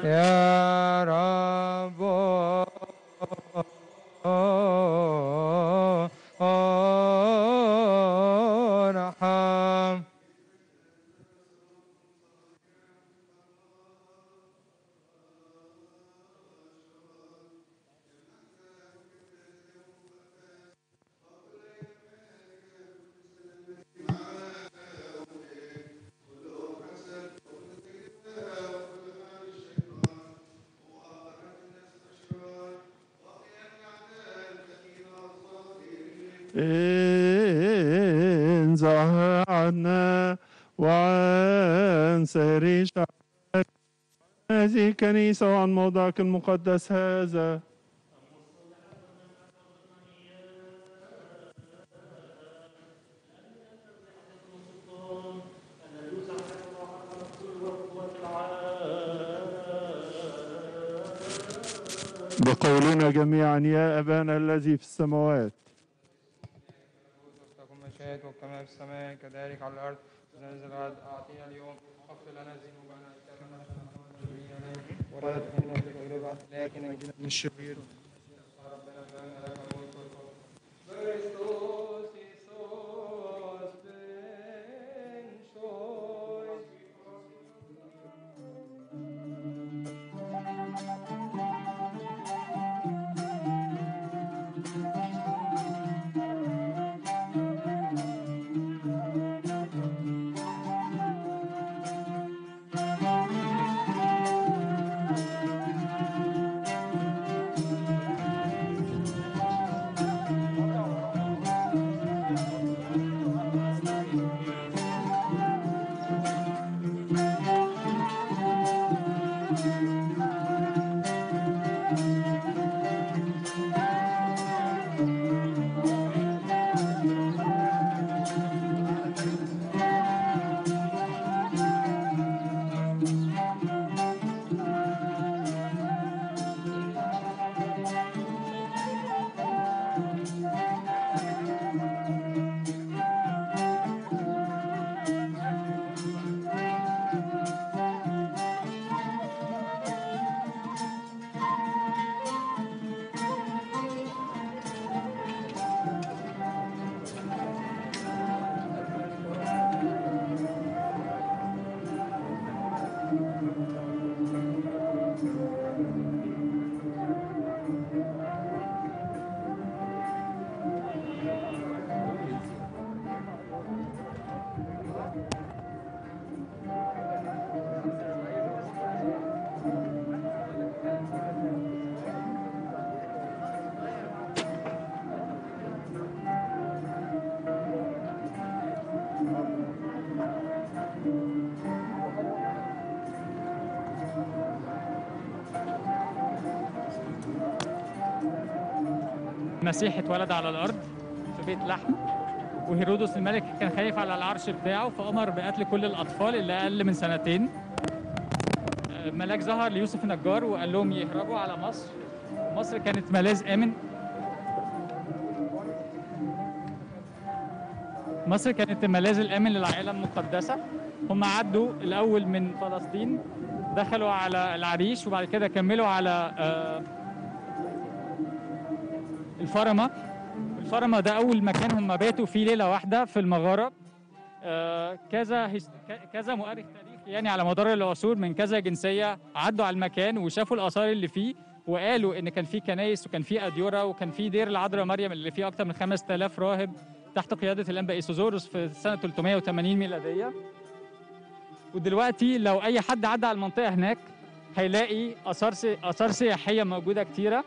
يا رب ارحم انزع عنا وعن سير شعبك هذه الكنيسة وعن موضعك المقدس هذا بقولنا جميعا يا أبانا الذي في السماوات تكن مشيئتك كما في السماء كذلك على الارض ننزل الغد اعطينا اليوم اغفر لنا ذنوبنا كما نغفر للمسلمين ولا تدخلنا في تجربه لكن نجنا من الشرير ربنا فان لك الملك والقوه Christus Jesus ben schuld. المسيح اتولد على الارض في بيت لحم وهيرودس الملك كان خايف على العرش بتاعه فامر بقتل كل الاطفال اللي اقل من سنتين آه، ملاك ظهر ليوسف النجار وقال لهم يهربوا على مصر مصر كانت ملاذ امن مصر كانت الملاذ الامن للعائله المقدسه هم عدوا الاول من فلسطين دخلوا على العريش وبعد كده كملوا على آه، الفرمة الفرمة ده أول مكان هم باتوا فيه ليلة واحدة في المغارة آه، كذا هس- ك- كذا مؤرخ تاريخي يعني على مدار العصور من كذا جنسية عدوا على المكان وشافوا الآثار اللي فيه وقالوا إن كان في كنايس وكان في أديرة وكان في دير العذراء مريم اللي فيه أكتر من 5000 راهب تحت قيادة الأنبا إيسوزوروس في سنة 380 ميلادية ودلوقتي لو أي حد عدى على المنطقة هناك هيلاقي آثار سي- آثار سياحية موجودة كتيرة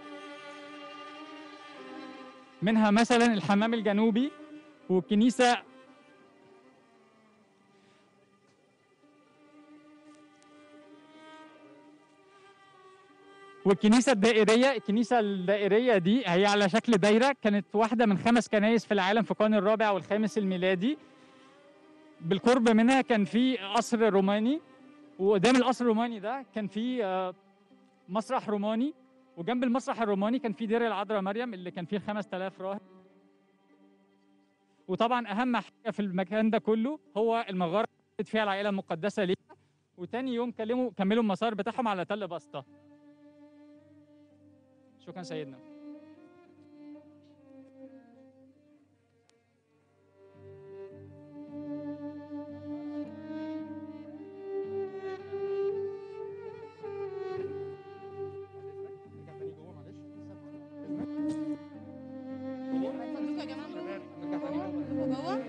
منها مثلا الحمام الجنوبي والكنيسة والكنيسة الدائرية الكنيسة الدائرية دي هي على شكل دايرة كانت واحدة من خمس كنايس في العالم في القرن الرابع والخامس الميلادي بالقرب منها كان في قصر روماني وقدام القصر الروماني ده كان في آه، مسرح روماني وجنب المسرح الروماني كان في دير العذراء مريم اللي كان فيه 5000 راهب وطبعا اهم حاجه في المكان ده كله هو المغاره اللي فيها العائله المقدسه ليها وتاني يوم كلموا كملوا المسار بتاعهم على تل بسطة شكرا سيدنا اتفضلوا يا جماعه جوه جوه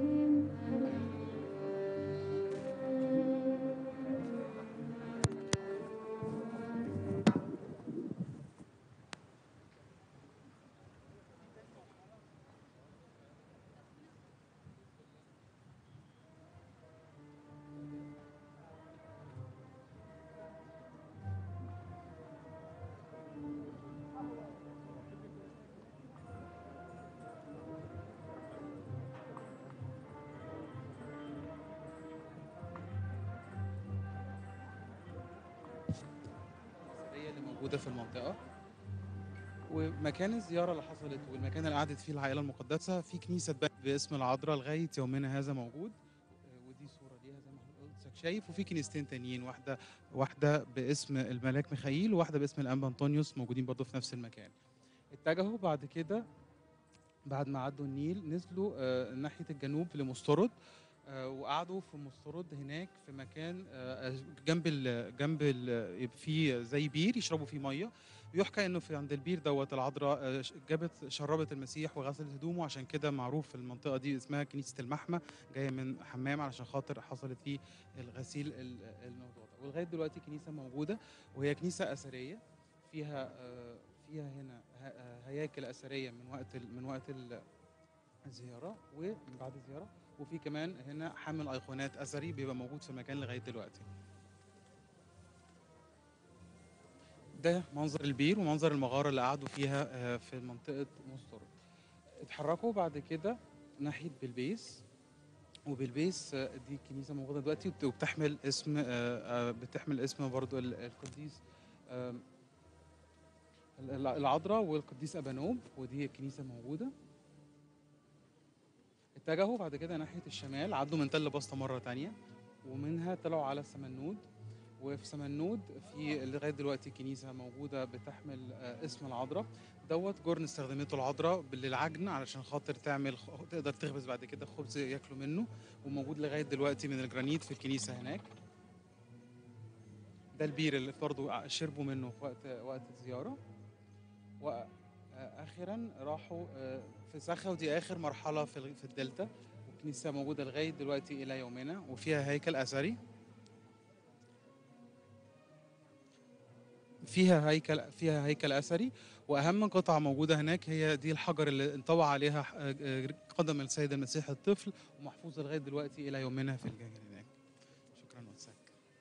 الأثرية اللي موجودة في المنطقة ومكان الزيارة اللي حصلت والمكان اللي قعدت فيه العائلة المقدسة في كنيسة اتبنت باسم العذراء لغاية يومنا هذا موجود آه، ودي صورة ليها زي ما حضرتك شايف وفي كنيستين تانيين واحدة واحدة باسم الملاك ميخائيل وواحدة باسم الأنبا أنطونيوس موجودين برضه في نفس المكان اتجهوا بعد كده بعد ما عدوا النيل نزلوا آه، ناحية الجنوب لمسترد آه، وقعدوا في مسترد هناك في مكان آه، جنب ال جنب ال في زي بير يشربوا فيه ميه ويحكى انه في عند البير دوت العذراء آه، ش- جابت شربت المسيح وغسلت هدومه عشان كده معروف في المنطقه دي اسمها كنيسه المحمى جايه من حمام علشان خاطر حصلت فيه الغسيل ال- الموضوع ده ولغايه دلوقتي كنيسه موجوده وهي كنيسه اثريه فيها آه، فيها هنا ه- آه، هياكل اثريه من وقت ال- من وقت ال- الزياره ومن بعد الزياره وفي كمان هنا حامل ايقونات اثري بيبقى موجود في المكان لغايه دلوقتي ده منظر البير ومنظر المغاره اللي قعدوا فيها آه، في منطقه مسترد اتحركوا بعد كده ناحيه بلبيس وبلبيس آه، دي كنيسه موجوده دلوقتي وبت- وبتحمل اسم آه، آه، بتحمل اسم برضو ال- القديس آم، ال- العذراء والقديس ابانوب ودي كنيسه موجوده اتجهوا بعد كده ناحيه الشمال عدوا من تل بسطه مره تانية ومنها طلعوا على سمنود وفي سمنود في لغايه دلوقتي كنيسه موجوده بتحمل آه، اسم العذراء دوت جرن استخدمته العذراء للعجن علشان خاطر تعمل خ- تقدر تخبز بعد كده خبز ياكلوا منه وموجود لغايه دلوقتي من الجرانيت في الكنيسه هناك ده البير اللي برضه شربوا منه في وقت وقت الزياره واخيرا راحوا آه، في سخا ودي اخر مرحله في ال- في الدلتا والكنيسه موجوده لغايه دلوقتي الى يومنا وفيها هيكل اثري فيها هيكل فيها هيكل اثري واهم قطعه موجوده هناك هي دي الحجر اللي انطوى عليها ح- آه، قدم السيد المسيح الطفل ومحفوظه لغايه دلوقتي الى يومنا في الجنجل هناك شكرا وساك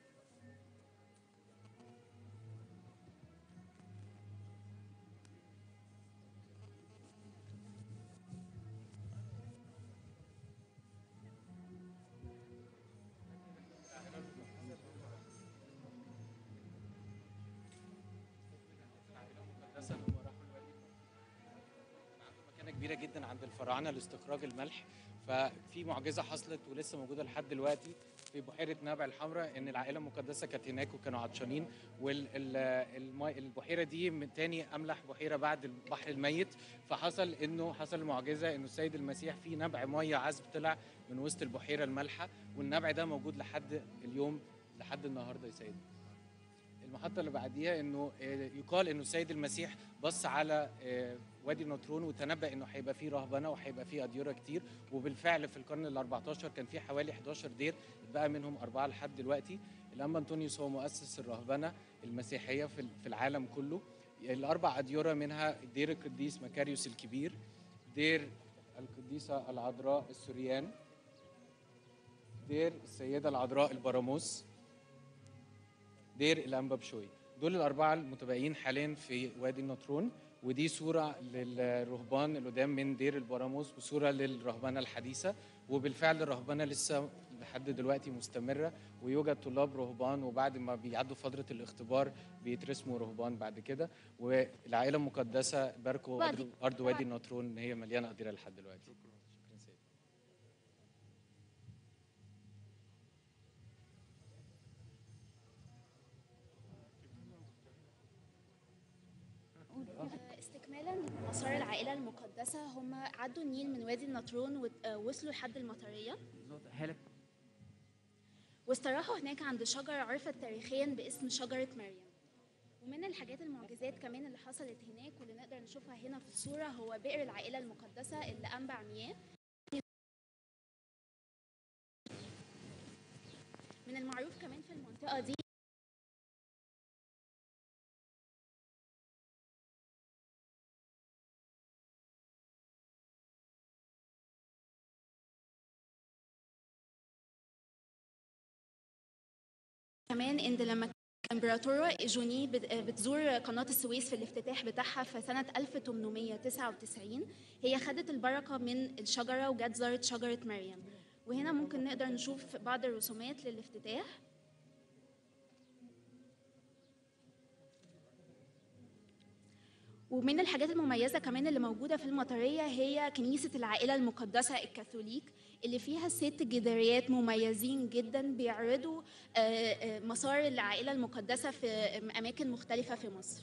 مكانه كبيره جدا عند الفراعنه لاستخراج الملح ففي معجزه حصلت ولسه موجوده لحد دلوقتي في بحيره نابع الحمراء ان العائله المقدسه كانت هناك وكانوا عطشانين والبحيره دي من تاني املح بحيره بعد البحر الميت فحصل انه حصل المعجزه انه السيد المسيح في نبع ميه عذب طلع من وسط البحيره المالحه والنبع ده موجود لحد اليوم لحد النهارده يا سيد المحطة اللي بعديها انه آه، يقال انه السيد المسيح بص على آه، وادي النطرون وتنبأ انه هيبقى فيه رهبنة وهيبقى فيه أديرة كتير وبالفعل في القرن ال 14 كان في حوالي 11 دير بقى منهم أربعة لحد دلوقتي الأنبا أنطونيوس هو مؤسس الرهبنة المسيحية في في العالم كله الأربع أديرة منها دير القديس مكاريوس الكبير دير القديسة العذراء السوريان دير السيدة العذراء البراموس دير الانبا بشوي دول الاربعه المتبقيين حاليا في وادي النطرون ودي صوره للرهبان القدام من دير البراموس وصوره للرهبنه الحديثه وبالفعل الرهبنه لسه لحد دلوقتي مستمره ويوجد طلاب رهبان وبعد ما بيعدوا فتره الاختبار بيترسموا رهبان بعد كده والعائله المقدسه باركوا بعد- أرض- ارض وادي النطرون ان هي مليانه أديرة لحد دلوقتي شكرا سيدي استكمالا مسار العائلة المقدسة هم عدوا النيل من وادي النطرون ووصلوا لحد المطرية واستراحوا هناك عند شجرة عرفت تاريخيا باسم شجرة مريم ومن الحاجات المعجزات كمان اللي حصلت هناك واللي نقدر نشوفها هنا في الصورة هو بئر العائلة المقدسة اللي أنبع مياه من المعروف كمان في المنطقة دي كمان ان لما الامبراطوره جوني بت- بتزور قناه السويس في الافتتاح بتاعها في سنه 1899 هي خدت البركه من الشجره وجت زارت شجره مريم وهنا ممكن نقدر نشوف بعض الرسومات للافتتاح ومن الحاجات المميزة كمان اللي موجودة في المطرية هي كنيسة العائلة المقدسة الكاثوليك اللي فيها ست جداريات مميزين جدا بيعرضوا آه، آه، مسار العائلة المقدسة في أماكن مختلفة في مصر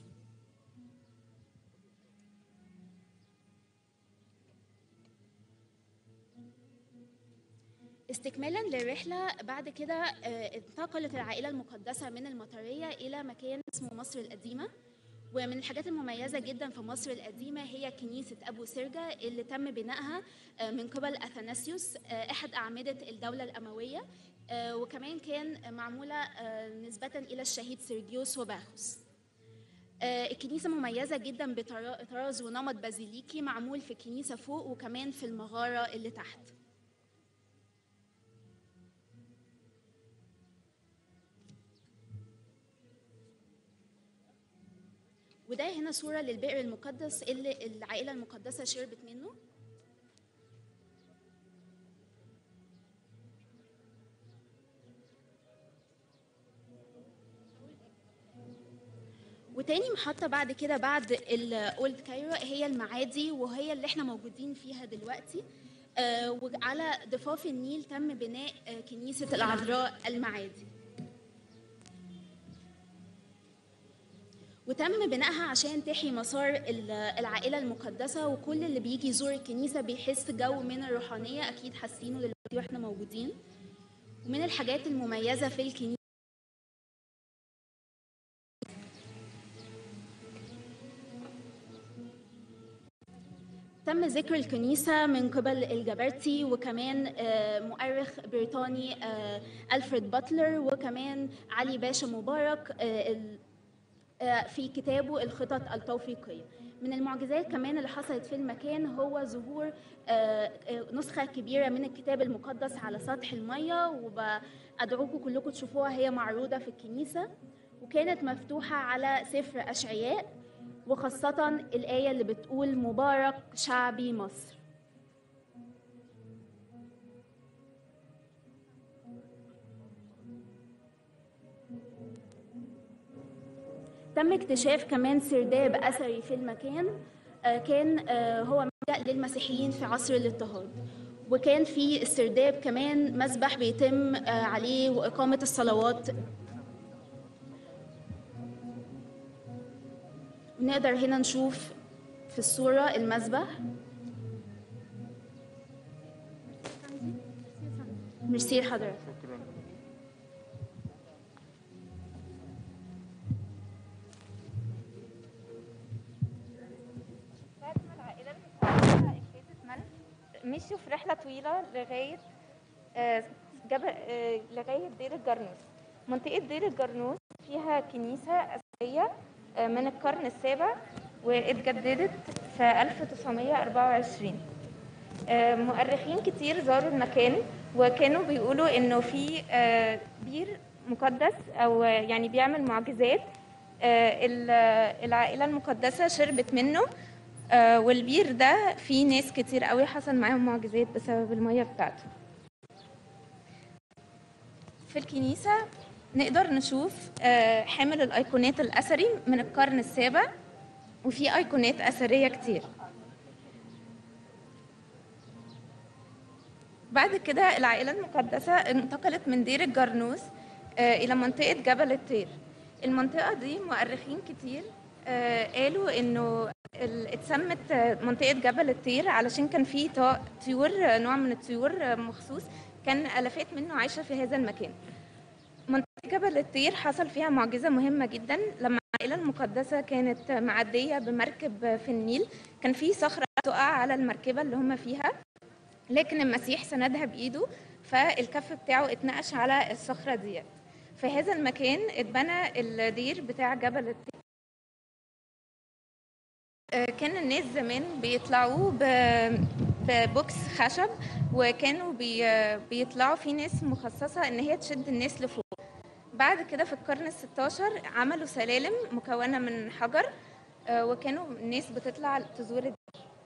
استكمالا للرحلة بعد كده آه، انتقلت العائلة المقدسة من المطرية إلى مكان اسمه مصر القديمة ومن الحاجات المميزة جدا في مصر القديمة هي كنيسة أبو سرجة اللي تم بنائها آه، من قبل أثناسيوس آه، أحد أعمدة الدولة الأموية آه، وكمان كان معمولة آه، نسبة إلى الشهيد سيرجيوس وباخوس آه، الكنيسة مميزة جدا بطراز ونمط بازيليكي معمول في الكنيسة فوق وكمان في المغارة اللي تحت وده هنا صورة للبئر المقدس اللي العائلة المقدسة شربت منه وتاني محطة بعد كده بعد الأولد كايرو هي المعادي وهي اللي احنا موجودين فيها دلوقتي آه، وعلى ضفاف النيل تم بناء آه، كنيسة العذراء المعادي وتم بنائها عشان تحيي مسار ال- العائلة المقدسة وكل اللي بيجي يزور الكنيسة بيحس جو من الروحانية أكيد حاسينه دلوقتي واحنا موجودين ومن الحاجات المميزة في الكنيسة تم ذكر الكنيسة من قبل الجبرتي وكمان آه، مؤرخ بريطاني آه، ألفريد باتلر وكمان علي باشا مبارك آه، ال- آه، في كتابه الخطط التوفيقية من المعجزات كمان اللي حصلت في المكان هو ظهور آه، آه، نسخة كبيرة من الكتاب المقدس على سطح المية وبأدعوكم كلكم تشوفوها هي معروضة في الكنيسة وكانت مفتوحة على سفر أشعياء وخاصة الآية اللي بتقول مبارك شعبي مصر تم اكتشاف كمان سرداب أثري في المكان آه، كان آه، هو ملجأ للمسيحيين في عصر الاضطهاد وكان في السرداب كمان مسبح بيتم آه، عليه وإقامة الصلوات نقدر هنا نشوف في الصورة المسبح ميرسي لحضرتك شكرا بعد ما العائلة المتوفى اجتازت منف مشوا في رحلة طويلة لغاية آه، جبل آه، لغاية دير الجرنوس منطقة دير الجرنوس فيها كنيسة أثرية آه، من القرن السابع واتجددت في 1924 آه، مؤرخين كتير زاروا المكان وكانوا بيقولوا انه في آه، بير مقدس او آه، يعني بيعمل معجزات آه، ال- العائلة المقدسة شربت منه آه، والبير ده فيه ناس كتير قوي حصل معاهم معجزات بسبب المية بتاعته في الكنيسة نقدر نشوف آه، حامل الأيقونات الأثري من القرن السابع وفي أيقونات أثرية كتير بعد كده العائلة المقدسة انتقلت من دير الجرنوس آه، إلى منطقة جبل الطير المنطقة دي مؤرخين كتير آه، قالوا انه ال- اتسمت آه، منطقه جبل الطير علشان كان في طا- طيور آه، نوع من الطيور آه، مخصوص كان الافات منه عايشه في هذا المكان منطقه جبل الطير حصل فيها معجزه مهمه جدا لما العائله المقدسه كانت معديه بمركب في النيل كان في صخره تقع على المركبه اللي هم فيها لكن المسيح سندها بايده فالكف بتاعه اتنقش على الصخره ديت في هذا المكان اتبنى الدير بتاع جبل الطير آه، كان الناس زمان بيطلعوا ب- ببوكس خشب وكانوا بي بيطلعوا في ناس مخصصة ان هي تشد الناس لفوق بعد كده في القرن الستاشر عملوا سلالم مكونة من حجر آه، وكانوا الناس بتطلع تزور الدير.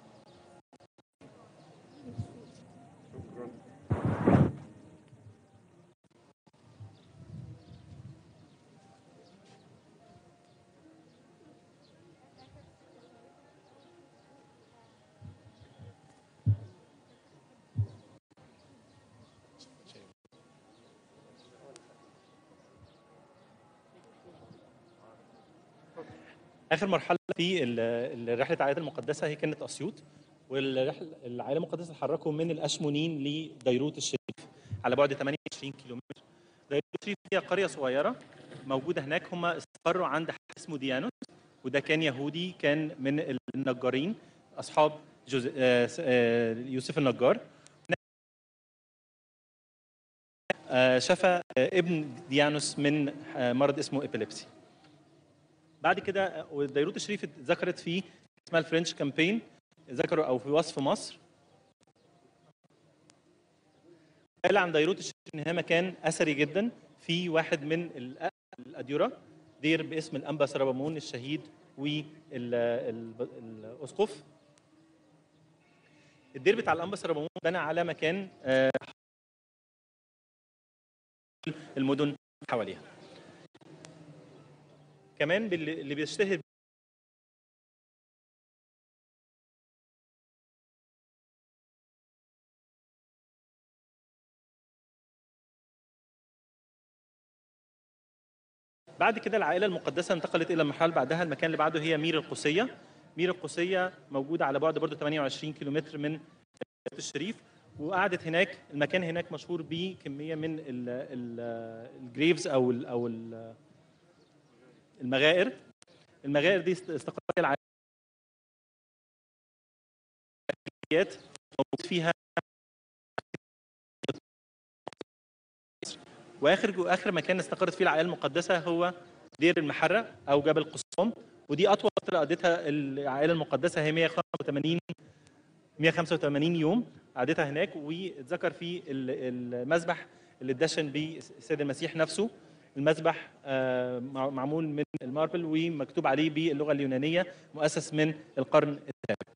اخر مرحله في ال- ال- رحله العائلات المقدسه هي كانت اسيوط والرحله العائله المقدسه اتحركوا من الاشمونين لديروت الشريف على بعد 28 كيلومتر ديروت الشريف هي قريه صغيره موجوده هناك هم استقروا عند حد اسمه ديانوس وده كان يهودي كان من النجارين اصحاب جوز... آه، س- آه، يوسف النجار آه، شفى آه، ابن ديانوس من آه، مرض اسمه ابيليبسي بعد كده آه، وديروت الشريف ذكرت في اسمها الفرنش كامبين ذكروا او في وصف مصر قال عن ديروت الشريف ان هي مكان اثري جدا في واحد من الأ- الاديره دير باسم الانبا سربامون الشهيد والاسقف الدير بتاع الانبا سربامون بنى على مكان آه، المدن حواليها كمان باللي- اللي بيشتهر بعد كده العائله المقدسه انتقلت الى المرحله اللي بعدها المكان اللي بعده هي مير القوسيه مير القوسيه موجوده على بعد برضه 28 كيلومتر من بيت الشريف وقعدت هناك المكان هناك مشهور بكميه من الجريفز او ال او ال المغائر المغائر دي است- استقرت العائلات موجود فيها واخر جو اخر مكان استقرت فيه العائله المقدسه هو دير المحرة او جبل قصام ودي اطول فتره قضتها العائله المقدسه هي 185 185 يوم قعدتها هناك واتذكر في ال- المذبح اللي اتدشن بيه السيد المسيح نفسه المذبح آه، مع- معمول من الماربل ومكتوب عليه باللغه اليونانيه مؤسس من القرن الثالث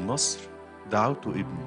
النصر دعوت ابني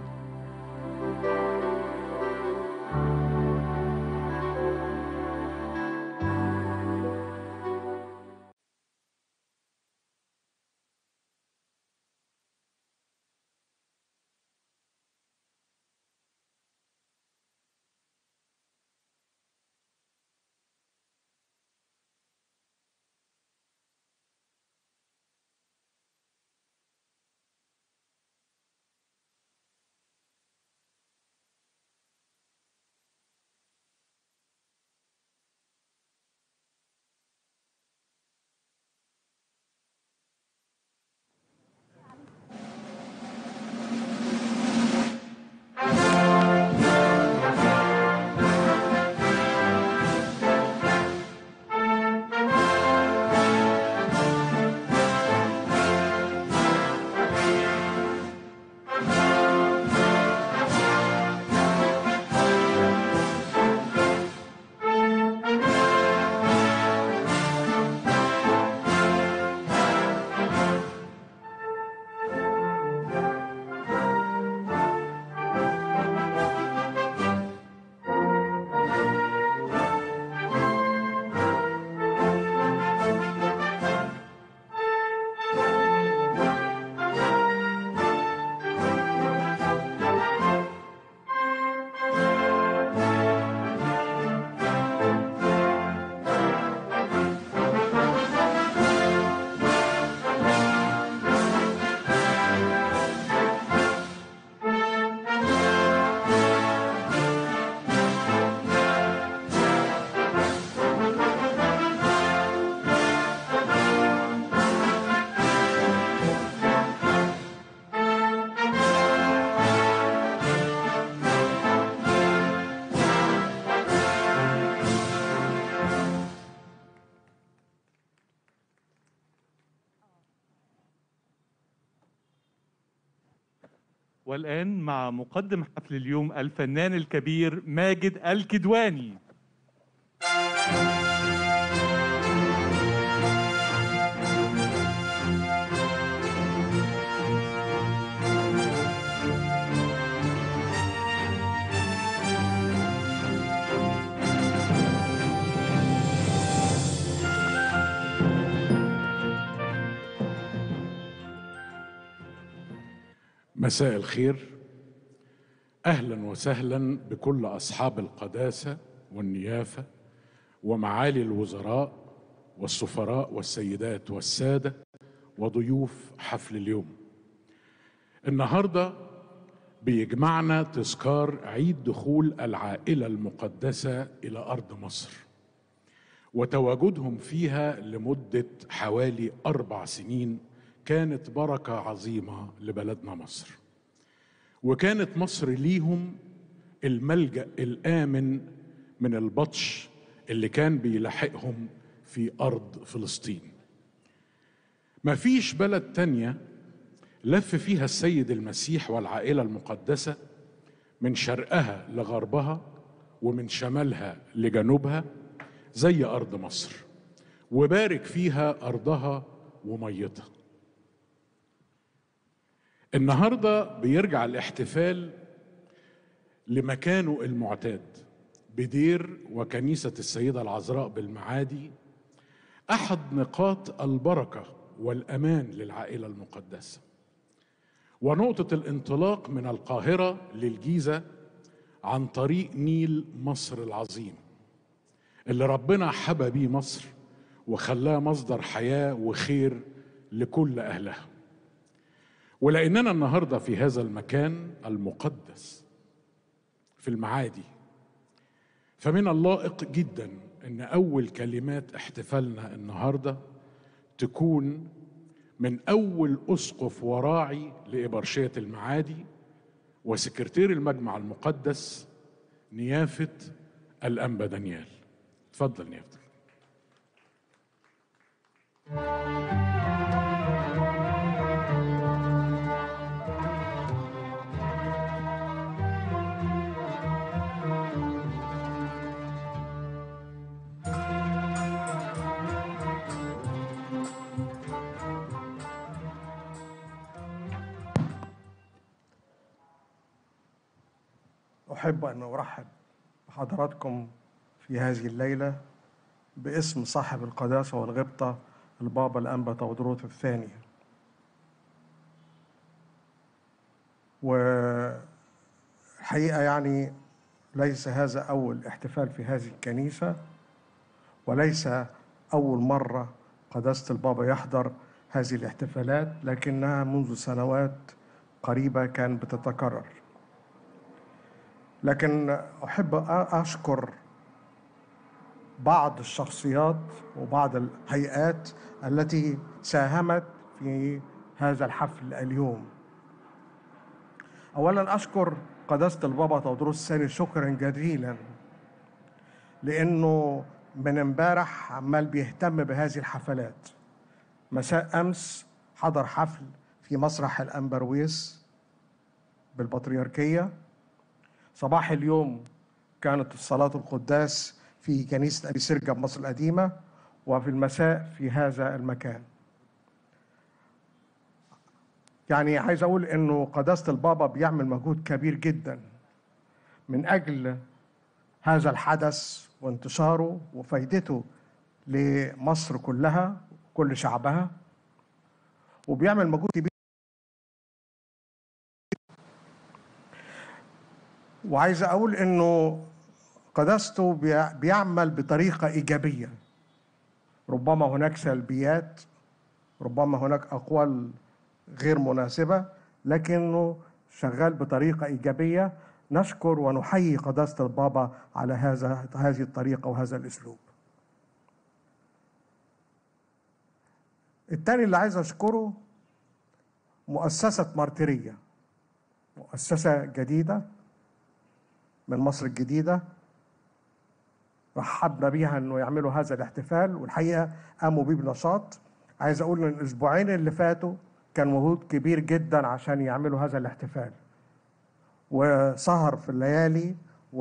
والآن مع مقدم حفل اليوم الفنان الكبير ماجد الكدواني مساء الخير اهلا وسهلا بكل اصحاب القداسه والنيافه ومعالي الوزراء والسفراء والسيدات والساده وضيوف حفل اليوم النهارده بيجمعنا تذكار عيد دخول العائله المقدسه الى ارض مصر وتواجدهم فيها لمده حوالي اربع سنين كانت بركه عظيمه لبلدنا مصر وكانت مصر ليهم الملجا الامن من البطش اللي كان بيلاحقهم في ارض فلسطين مفيش بلد تانيه لف فيها السيد المسيح والعائله المقدسه من شرقها لغربها ومن شمالها لجنوبها زي ارض مصر وبارك فيها ارضها وميتها النهارده بيرجع الاحتفال لمكانه المعتاد بدير وكنيسه السيده العذراء بالمعادي احد نقاط البركه والامان للعائله المقدسه ونقطه الانطلاق من القاهره للجيزه عن طريق نيل مصر العظيم اللي ربنا حبى بيه مصر وخلاه مصدر حياه وخير لكل اهلها ولاننا النهارده في هذا المكان المقدس في المعادي فمن اللائق جدا ان اول كلمات احتفالنا النهارده تكون من اول اسقف وراعي لابرشيه المعادي وسكرتير المجمع المقدس نيافه الانبا دانيال اتفضل نيافتك أحب أن أرحب بحضراتكم في هذه الليلة باسم صاحب القداسة والغبطة البابا الأنبا تودروث الثاني والحقيقة يعني ليس هذا أول احتفال في هذه الكنيسة وليس أول مرة قداسة البابا يحضر هذه الاحتفالات لكنها منذ سنوات قريبة كانت بتتكرر لكن أحب أشكر بعض الشخصيات وبعض الهيئات التي ساهمت في هذا الحفل اليوم أولا أشكر قداسة البابا تودروس الثاني شكرا جزيلا لأنه من امبارح عمال بيهتم بهذه الحفلات مساء أمس حضر حفل في مسرح الأنبرويس بالبطريركية صباح اليوم كانت الصلاة القداس في كنيسة أبي سرجة بمصر القديمة وفي المساء في هذا المكان يعني عايز أقول إنه قداسة البابا بيعمل مجهود كبير جدا من أجل هذا الحدث وانتشاره وفايدته لمصر كلها كل شعبها وبيعمل مجهود كبير وعايز اقول انه قداسته بيعمل بطريقه ايجابيه ربما هناك سلبيات ربما هناك اقوال غير مناسبه لكنه شغال بطريقه ايجابيه نشكر ونحيي قداسه البابا على هذا هذه الطريقه وهذا الاسلوب الثاني اللي عايز اشكره مؤسسه مارتيريه مؤسسه جديده من مصر الجديده رحبنا بيها انه يعملوا هذا الاحتفال والحقيقه قاموا بيه بنشاط عايز اقول ان الاسبوعين اللي فاتوا كان مجهود كبير جدا عشان يعملوا هذا الاحتفال وسهر في الليالي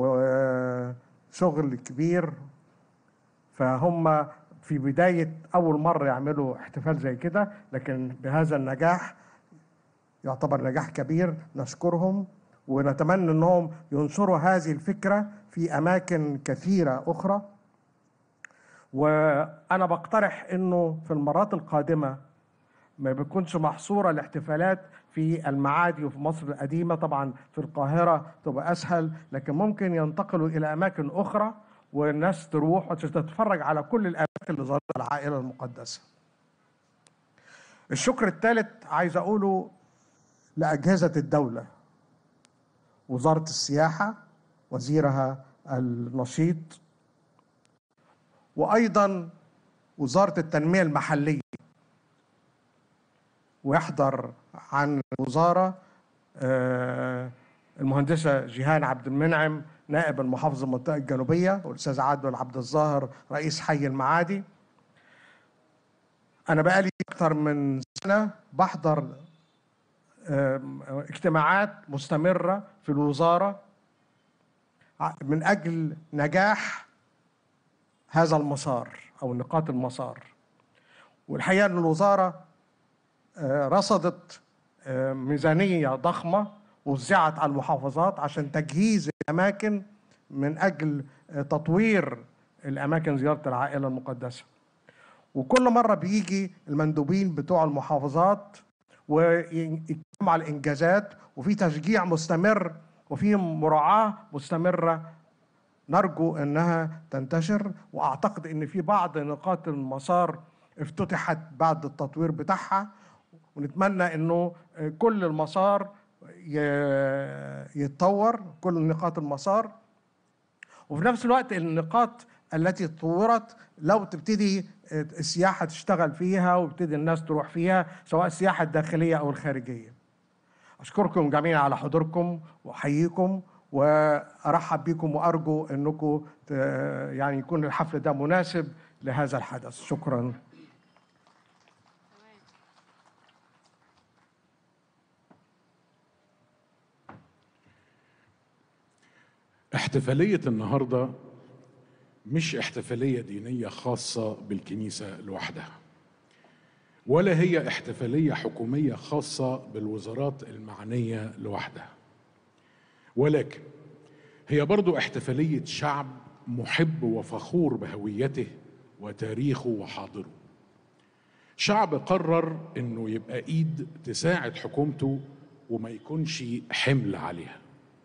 وشغل كبير فهم في بداية أول مرة يعملوا احتفال زي كده لكن بهذا النجاح يعتبر نجاح كبير نشكرهم ونتمنى أنهم ينشروا هذه الفكرة في أماكن كثيرة أخرى وأنا بقترح أنه في المرات القادمة ما بيكونش محصورة الاحتفالات في المعادي وفي مصر القديمة طبعا في القاهرة تبقى أسهل لكن ممكن ينتقلوا إلى أماكن أخرى والناس تروح وتتفرج على كل الاماكن اللي زارتها العائله المقدسه. الشكر الثالث عايز اقوله لاجهزه الدوله. وزاره السياحه وزيرها النشيط وايضا وزاره التنميه المحليه. ويحضر عن الوزاره المهندسه جيهان عبد المنعم نائب المحافظ المنطقة الجنوبية والأستاذ عادل عبد الظاهر رئيس حي المعادي أنا بقالي أكثر من سنة بحضر اجتماعات مستمرة في الوزارة من أجل نجاح هذا المسار أو نقاط المسار والحقيقة أن الوزارة رصدت ميزانية ضخمة وزعت على المحافظات عشان تجهيز الاماكن من اجل تطوير الاماكن زياره العائله المقدسه. وكل مره بيجي المندوبين بتوع المحافظات ويتكلموا على الانجازات وفي تشجيع مستمر وفي مراعاه مستمره نرجو انها تنتشر واعتقد ان في بعض نقاط المسار افتتحت بعد التطوير بتاعها ونتمنى انه كل المسار يتطور كل نقاط المسار وفي نفس الوقت النقاط التي طورت لو تبتدي السياحه تشتغل فيها وتبتدي الناس تروح فيها سواء السياحه الداخليه او الخارجيه. اشكركم جميعا على حضوركم واحييكم وارحب بكم وارجو انكم يعني يكون الحفل ده مناسب لهذا الحدث شكرا احتفالية النهاردة مش احتفالية دينية خاصة بالكنيسة لوحدها ولا هي احتفالية حكومية خاصة بالوزارات المعنية لوحدها ولكن هي برضو احتفالية شعب محب وفخور بهويته وتاريخه وحاضره شعب قرر انه يبقى ايد تساعد حكومته وما يكونش حمل عليها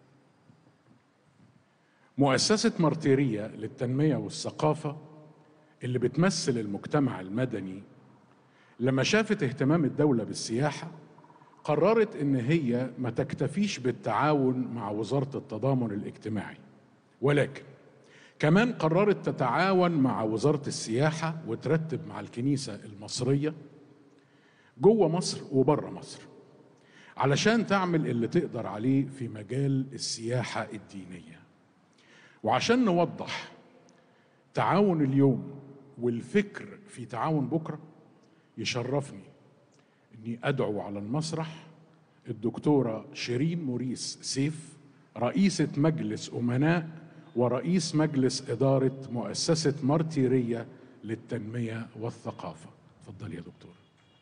مؤسسة مارتيريا للتنمية والثقافة اللي بتمثل المجتمع المدني لما شافت اهتمام الدولة بالسياحة قررت ان هي ما تكتفيش بالتعاون مع وزارة التضامن الاجتماعي ولكن كمان قررت تتعاون مع وزارة السياحة وترتب مع الكنيسة المصرية جوه مصر وبره مصر علشان تعمل اللي تقدر عليه في مجال السياحة الدينية وعشان نوضح تعاون اليوم والفكر في تعاون بكرة يشرفني اني ادعو على المسرح الدكتورة شيرين موريس سيف رئيسة مجلس أمناء ورئيس مجلس إدارة مؤسسة مارتيرية للتنمية والثقافة اتفضلي يا دكتور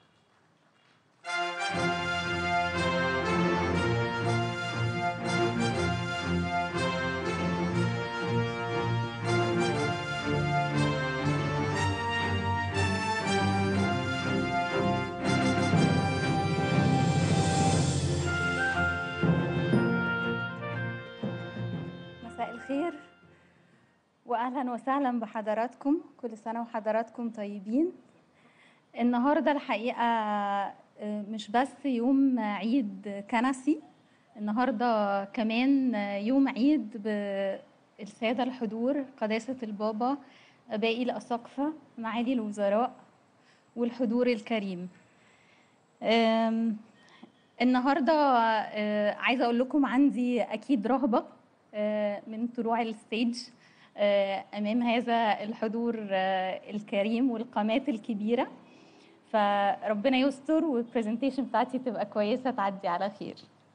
مساء الخير واهلا وسهلا بحضراتكم كل سنه وحضراتكم طيبين النهارده الحقيقه آه، مش بس يوم عيد كنسي النهارده كمان يوم عيد بالساده الحضور قداسه البابا باقي الاساقفه معالي الوزراء والحضور الكريم آم، النهارده آه، عايزه اقول لكم عندي اكيد رهبه آه، من طلوع الستيج آه، امام هذا الحضور آه، الكريم والقامات الكبيره فربنا يستر والبرزنتيشن بتاعتي تبقى كويسه تعدي على خير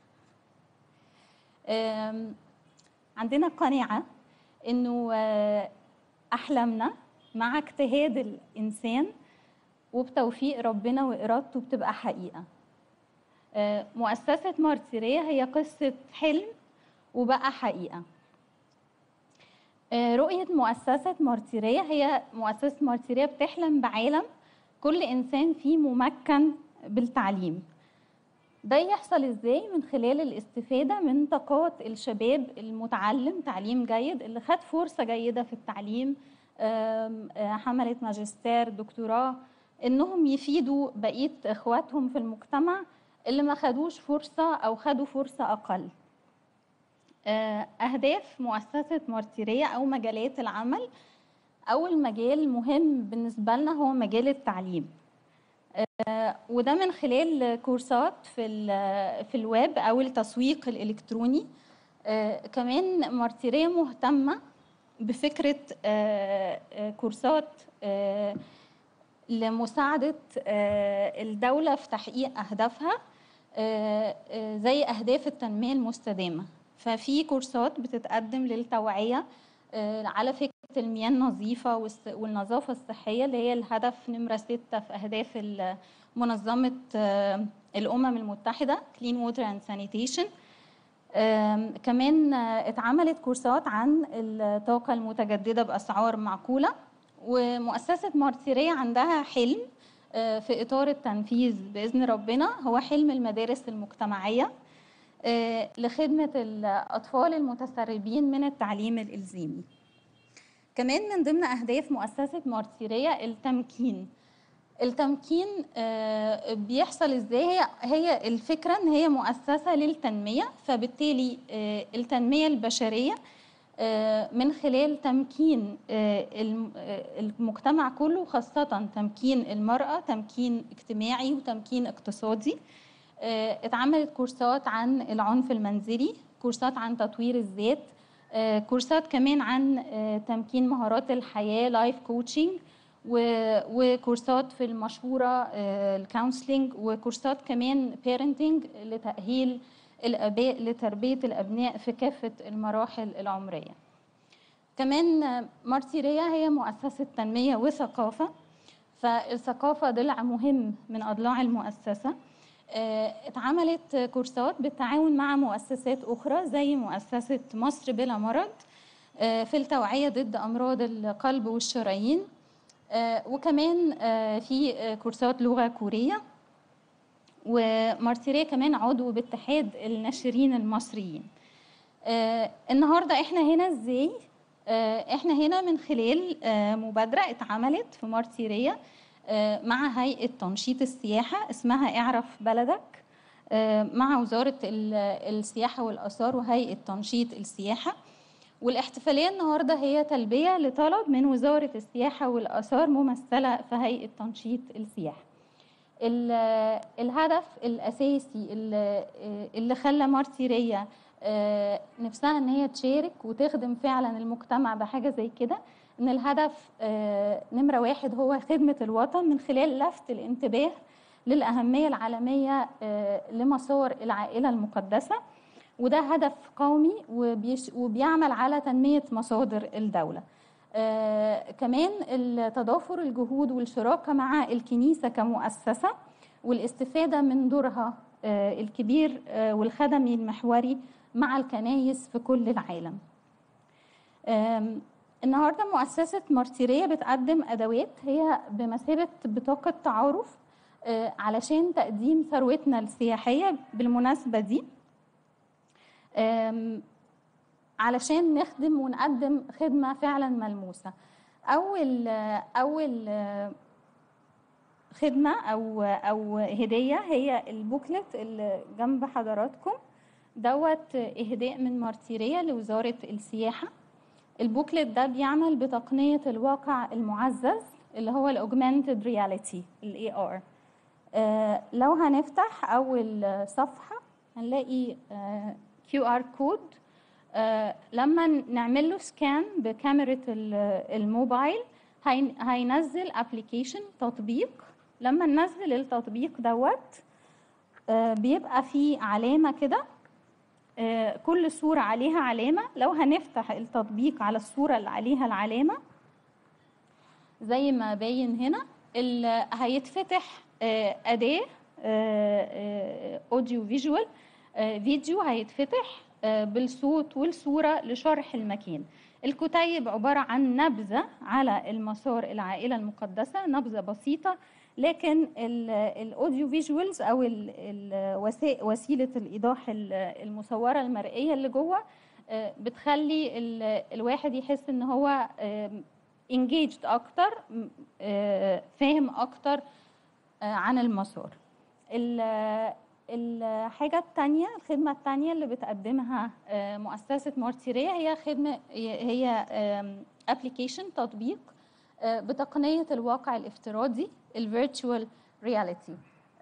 آم، عندنا قناعه انه آه، احلامنا مع اجتهاد الانسان وبتوفيق ربنا وارادته بتبقى حقيقه آه، مؤسسه مارتيريه هي قصه حلم وبقى حقيقه آه، رؤية مؤسسة مارتيرية هي مؤسسة مارتيرية بتحلم بعالم كل إنسان فيه ممكن بالتعليم ده يحصل إزاي من خلال الاستفادة من طاقات الشباب المتعلم تعليم جيد اللي خد فرصة جيدة في التعليم آم، آه، حملت ماجستير دكتوراه إنهم يفيدوا بقية إخواتهم في المجتمع اللي ما خدوش فرصة أو خدوا فرصة أقل آه، أهداف مؤسسة مارتيرية أو مجالات العمل أول مجال مهم بالنسبة لنا هو مجال التعليم آه، وده من خلال كورسات في ال- في الويب أو التسويق الإلكتروني آه، كمان مارتيرية مهتمة بفكرة آه، آه، كورسات آه، لمساعدة آه، الدولة في تحقيق أهدافها آه، آه، زي أهداف التنمية المستدامة ففي كورسات بتتقدم للتوعية آه، على فكرة المياه النظيفة والس- والنظافة الصحية اللي هي الهدف نمرة ستة في أهداف ال- منظمة آه، الأمم المتحدة Clean Water and Sanitation آم، كمان آه، اتعملت كورسات عن الطاقة المتجددة بأسعار معقولة ومؤسسة مارتيرية عندها حلم آه، في إطار التنفيذ بإذن ربنا هو حلم المدارس المجتمعية آه، لخدمة الأطفال المتسربين من التعليم الإلزامي كمان من ضمن أهداف مؤسسة مارتيرية التمكين التمكين آه، بيحصل ازاي هي هي الفكره ان هي مؤسسه للتنميه فبالتالي آه، التنميه البشريه آه، من خلال تمكين آه، الم- آه، المجتمع كله خاصه تمكين المراه تمكين اجتماعي وتمكين اقتصادي آه، اتعملت كورسات عن العنف المنزلي كورسات عن تطوير الذات آه، كورسات كمان عن آه، تمكين مهارات الحياه لايف كوتشنج وكورسات في المشهوره الكونسلنج وكورسات كمان بيرنتنج لتاهيل الاباء لتربيه الابناء في كافه المراحل العمريه كمان آه، مارتيريا هي مؤسسه تنميه وثقافه فالثقافه ضلع مهم من اضلاع المؤسسه آه، اتعملت كورسات بالتعاون مع مؤسسات أخرى زي مؤسسة مصر بلا مرض آه، في التوعية ضد أمراض القلب والشرايين آه، وكمان آه، في آه، كورسات لغة كورية ومارتيريه كمان عضو باتحاد الناشرين المصريين آه، النهارده احنا هنا ازاي آه، احنا هنا من خلال آه، مبادره اتعملت في مارتيريه آه، مع هيئه تنشيط السياحه اسمها اعرف بلدك آه، مع وزاره ال- السياحه والاثار وهيئه تنشيط السياحه والاحتفاليه النهارده هي تلبيه لطلب من وزاره السياحه والاثار ممثله في هيئه تنشيط السياحه ال- الهدف الاساسي اللي اللي خلى مارتيريه آه، نفسها ان هي تشارك وتخدم فعلا المجتمع بحاجه زي كده ان الهدف آه، نمره واحد هو خدمه الوطن من خلال لفت الانتباه للاهميه العالميه آه، لمسار العائله المقدسه وده هدف قومي وبيش وبيعمل على تنميه مصادر الدوله آه، كمان التضافر الجهود والشراكه مع الكنيسه كمؤسسه والاستفاده من دورها آه، الكبير آه، والخدمي المحوري مع الكنايس في كل العالم آم، النهارده مؤسسه مارتيريه بتقدم ادوات هي بمثابه بطاقه تعارف آه، علشان تقديم ثروتنا السياحيه بالمناسبه دي آم، علشان نخدم ونقدم خدمه فعلا ملموسه اول اول آه، خدمه او او هديه هي البوكلت اللي جنب حضراتكم دوت اهداء من مارتيريه لوزاره السياحه البوكلت ده بيعمل بتقنيه الواقع المعزز اللي هو الاوجمانتد رياليتي الاي ار لو هنفتح اول صفحه هنلاقي كيو ار كود لما نعمل له سكان بكاميرا ال- الموبايل هين- هينزل ابلكيشن تطبيق لما ننزل التطبيق دوت آه، بيبقى فيه علامه كده آه، كل صوره عليها علامه لو هنفتح التطبيق على الصوره اللي عليها العلامه زي ما باين هنا ال- هيتفتح آه، اداه اوديو فيجوال فيديو هيتفتح آه، بالصوت والصوره لشرح المكان الكتيب عباره عن نبذه على المسار العائله المقدسه نبذه بسيطه لكن ال- الاوديو فيجوالز او ال- ال- وسا- وسيله الايضاح ال- المصوره المرئيه اللي جوه آه، بتخلي ال- الواحد يحس ان هو انجيجد اكتر م- آه، فاهم اكتر آه، عن المسار ال- الحاجة التانية الخدمة التانية اللي بتقدمها آه، مؤسسة مارتيريا هي خدمة هي ابلكيشن تطبيق آه، بتقنية الواقع الافتراضي الفيرتشوال رياليتي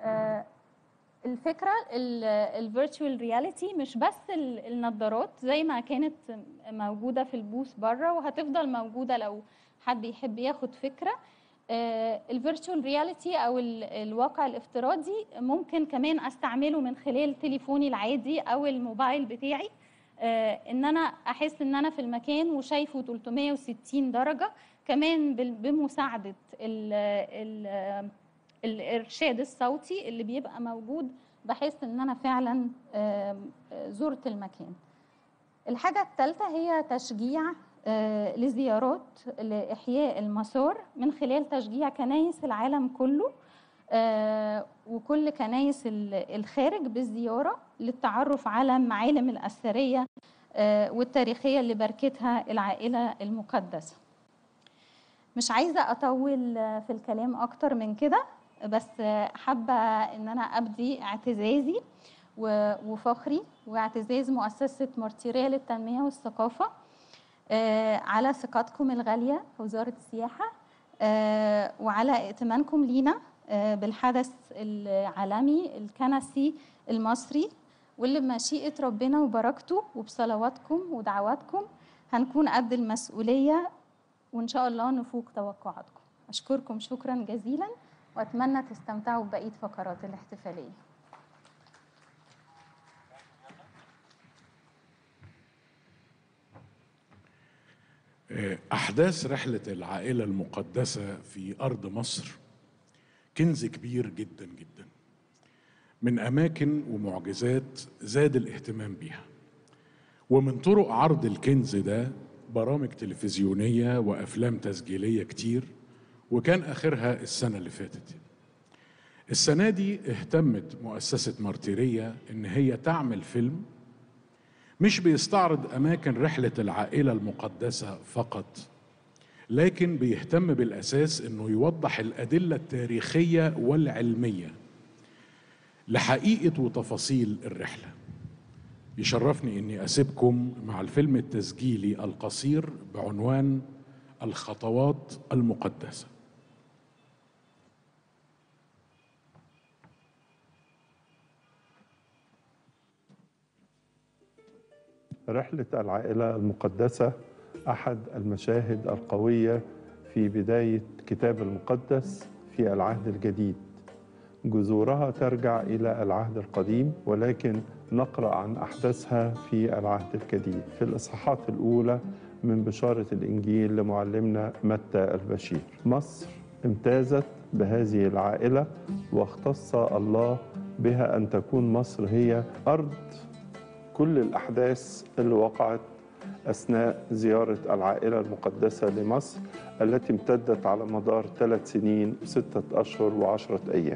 الفكرة الفيرتشوال رياليتي مش بس ال- النظارات زي ما كانت موجودة في البوث بره وهتفضل موجودة لو حد يحب ياخد فكرة الفيرتشوال رياليتي او ال- الواقع الافتراضي ممكن كمان استعمله من خلال تليفوني العادي او الموبايل بتاعي آه، ان انا احس ان انا في المكان وشايفه 360 درجه كمان بال- بمساعده ال ال الارشاد الصوتي اللي بيبقى موجود بحس ان انا فعلا آم، آه، زرت المكان الحاجه الثالثه هي تشجيع آه، لزيارات لإحياء المسار من خلال تشجيع كنايس العالم كله آه، وكل كنايس ال- الخارج بالزيارة للتعرف على المعالم الأثرية آه، والتاريخية اللي باركتها العائلة المقدسة مش عايزة أطول آه، في الكلام أكتر من كده بس آه، حابة إن أنا أبدي اعتزازي و- وفخري واعتزاز مؤسسة مارتيريا للتنمية والثقافة آه، على ثقتكم الغالية في وزارة السياحة آه، وعلى ائتمانكم لينا آه، بالحدث العالمي الكنسي المصري واللي بمشيئة ربنا وبركته وبصلواتكم ودعواتكم هنكون قد المسؤولية وإن شاء الله نفوق توقعاتكم أشكركم شكرا جزيلا وأتمنى تستمتعوا ببقية فقرات الاحتفالية أحداث رحلة العائلة المقدسة في أرض مصر كنز كبير جدا جدا من أماكن ومعجزات زاد الاهتمام بيها ومن طرق عرض الكنز ده برامج تلفزيونية وأفلام تسجيلية كتير وكان آخرها السنة اللي فاتت السنة دي اهتمت مؤسسة مارتيرية إن هي تعمل فيلم مش بيستعرض أماكن رحلة العائلة المقدسة فقط لكن بيهتم بالأساس إنه يوضح الأدلة التاريخية والعلمية لحقيقة وتفاصيل الرحلة يشرفني إني أسيبكم مع الفيلم التسجيلي القصير بعنوان الخطوات المقدسه رحلة العائلة المقدسة أحد المشاهد القوية في بداية كتاب المقدس في العهد الجديد جذورها ترجع إلى العهد القديم ولكن نقرأ عن أحداثها في العهد الجديد في الإصحاحات الأولى من بشارة الإنجيل لمعلمنا متى البشير مصر امتازت بهذه العائلة واختص الله بها أن تكون مصر هي أرض كل الأحداث اللي وقعت أثناء زيارة العائلة المقدسة لمصر التي امتدت على مدار ثلاث سنين ستة أشهر وعشرة أيام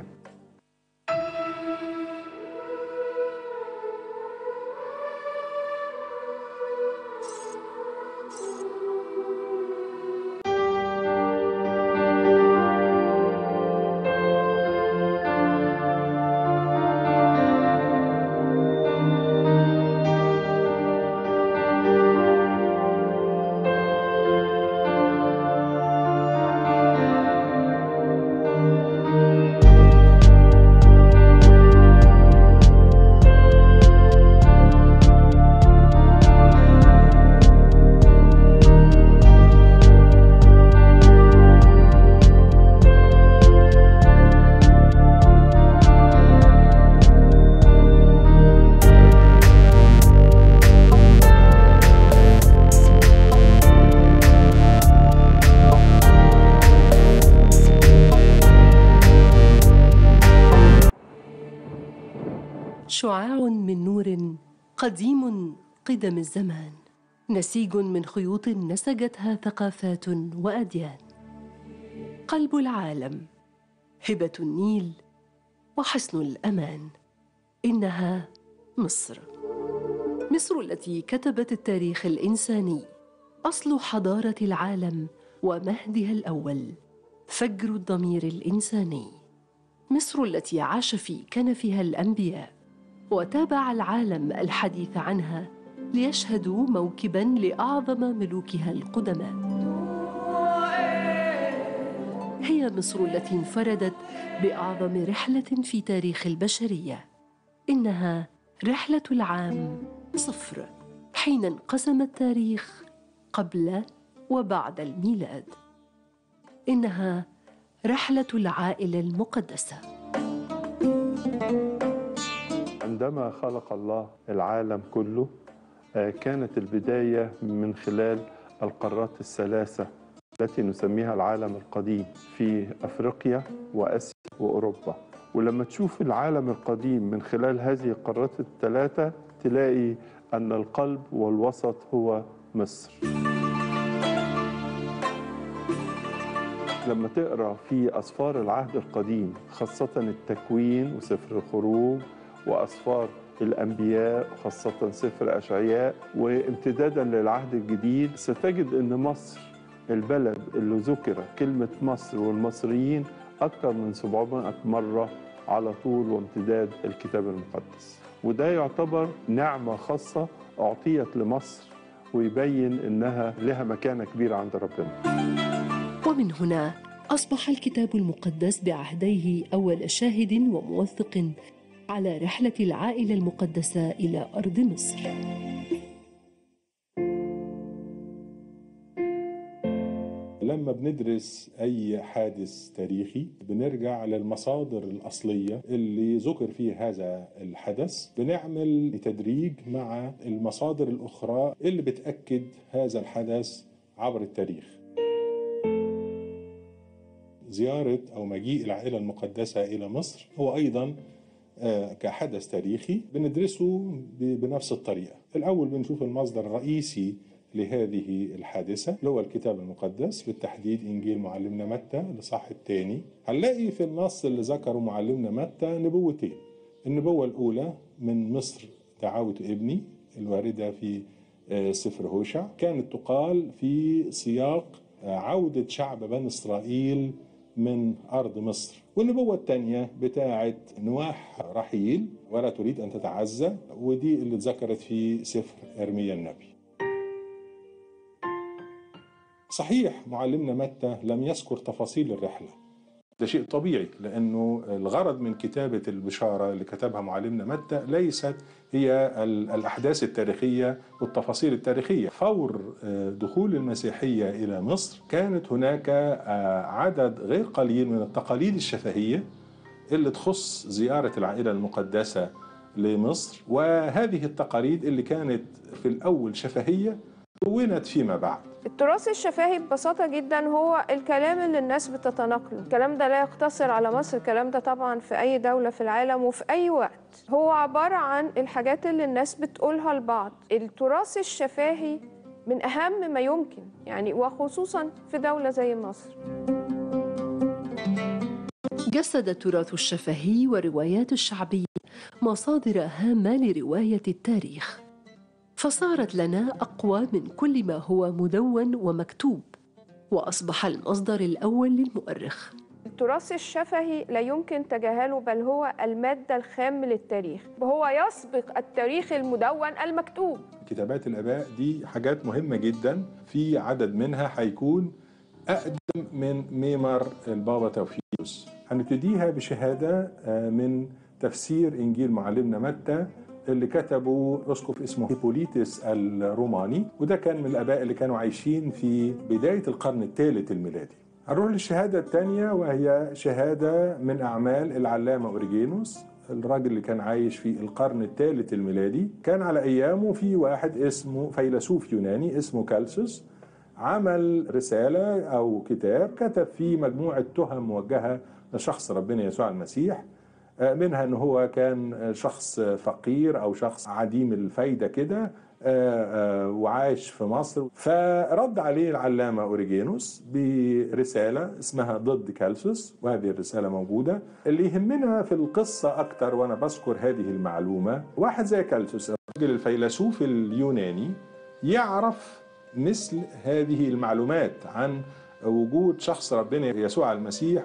شعاع من نور قديم قدم الزمان نسيج من خيوط نسجتها ثقافات واديان قلب العالم هبه النيل وحصن الامان انها مصر مصر التي كتبت التاريخ الانساني اصل حضاره العالم ومهدها الاول فجر الضمير الانساني مصر التي عاش في كنفها الانبياء وتابع العالم الحديث عنها ليشهدوا موكبا لاعظم ملوكها القدماء هي مصر التي انفردت باعظم رحله في تاريخ البشريه انها رحله العام صفر حين انقسم التاريخ قبل وبعد الميلاد انها رحله العائله المقدسه عندما خلق الله العالم كله آه، كانت البداية من خلال القارات الثلاثة التي نسميها العالم القديم في أفريقيا وآسيا وأوروبا ولما تشوف العالم القديم من خلال هذه القارات الثلاثة تلاقي أن القلب والوسط هو مصر لما تقرا في اسفار العهد القديم خاصه التكوين وسفر الخروج واسفار الانبياء خاصه سفر اشعياء وامتدادا للعهد الجديد ستجد ان مصر البلد اللي ذكر كلمه مصر والمصريين اكثر من 700 مره على طول وامتداد الكتاب المقدس وده يعتبر نعمه خاصه اعطيت لمصر ويبين انها لها مكانه كبيره عند ربنا ومن هنا أصبح الكتاب المقدس بعهديه أول شاهد وموثق على رحلة العائلة المقدسة إلى أرض مصر. لما بندرس أي حادث تاريخي بنرجع للمصادر الأصلية اللي ذكر فيه هذا الحدث بنعمل تدريج مع المصادر الأخرى اللي بتأكد هذا الحدث عبر التاريخ زيارة أو مجيء العائلة المقدسة إلى مصر هو أيضا آه، كحدث تاريخي بندرسه ب- بنفس الطريقة الأول بنشوف المصدر الرئيسي لهذه الحادثة اللي هو الكتاب المقدس بالتحديد إنجيل معلمنا متى الإصحاح الثاني هنلاقي في النص اللي ذكره معلمنا متى نبوتين النبوة الأولى من مصر دعوت ابني الواردة في آه، سفر هوشع كانت تقال في سياق آه، عودة شعب بني إسرائيل من أرض مصر والنبوة الثانية بتاعة نواح رحيل ولا تريد أن تتعزى ودي اللي اتذكرت في سفر إرميا النبي صحيح معلمنا متى لم يذكر تفاصيل الرحلة ده شيء طبيعي لأنه الغرض من كتابة البشارة اللي كتبها معلمنا متى ليست هي ال- الأحداث التاريخية والتفاصيل التاريخية فور آه، دخول المسيحية إلى مصر كانت هناك آه، عدد غير قليل من التقاليد الشفهية اللي تخص زيارة العائلة المقدسة لمصر وهذه التقاليد اللي كانت في الأول شفهية كونت فيما بعد التراث الشفاهي ببساطة جدا هو الكلام اللي الناس بتتناقله الكلام ده لا يقتصر على مصر الكلام ده طبعا في أي دولة في العالم وفي أي وقت هو عبارة عن الحاجات اللي الناس بتقولها لبعض التراث الشفاهي من أهم ما يمكن يعني وخصوصا في دولة زي مصر جسد التراث الشفهي والروايات الشعبية مصادر هامة لرواية التاريخ فصارت لنا أقوى من كل ما هو مدون ومكتوب وأصبح المصدر الأول للمؤرخ التراث الشفهي لا يمكن تجاهله بل هو المادة الخام للتاريخ وهو يسبق التاريخ المدون المكتوب كتابات الآباء دي حاجات مهمة جدا في عدد منها هيكون أقدم من ميمر البابا توفيقوس هنبتديها بشهادة آه، من تفسير إنجيل معلمنا متى اللي كتبه أسقف اسمه هيبوليتس الروماني وده كان من الآباء اللي كانوا عايشين في بداية القرن الثالث الميلادي هنروح للشهادة الثانية وهي شهادة من أعمال العلامة أوريجينوس الراجل اللي كان عايش في القرن الثالث الميلادي كان على أيامه في واحد اسمه فيلسوف يوناني اسمه كالسوس عمل رسالة أو كتاب كتب فيه مجموعة تهم موجهة لشخص ربنا يسوع المسيح آه، منها ان هو كان آه، شخص فقير او شخص عديم الفايده كده آه، آه، وعايش في مصر فرد عليه العلامه اوريجينوس برساله اسمها ضد كالسوس وهذه الرساله موجوده اللي يهمنا في القصه اكتر وانا بذكر هذه المعلومه واحد زي كالسوس الراجل الفيلسوف اليوناني يعرف مثل هذه المعلومات عن وجود شخص ربنا يسوع المسيح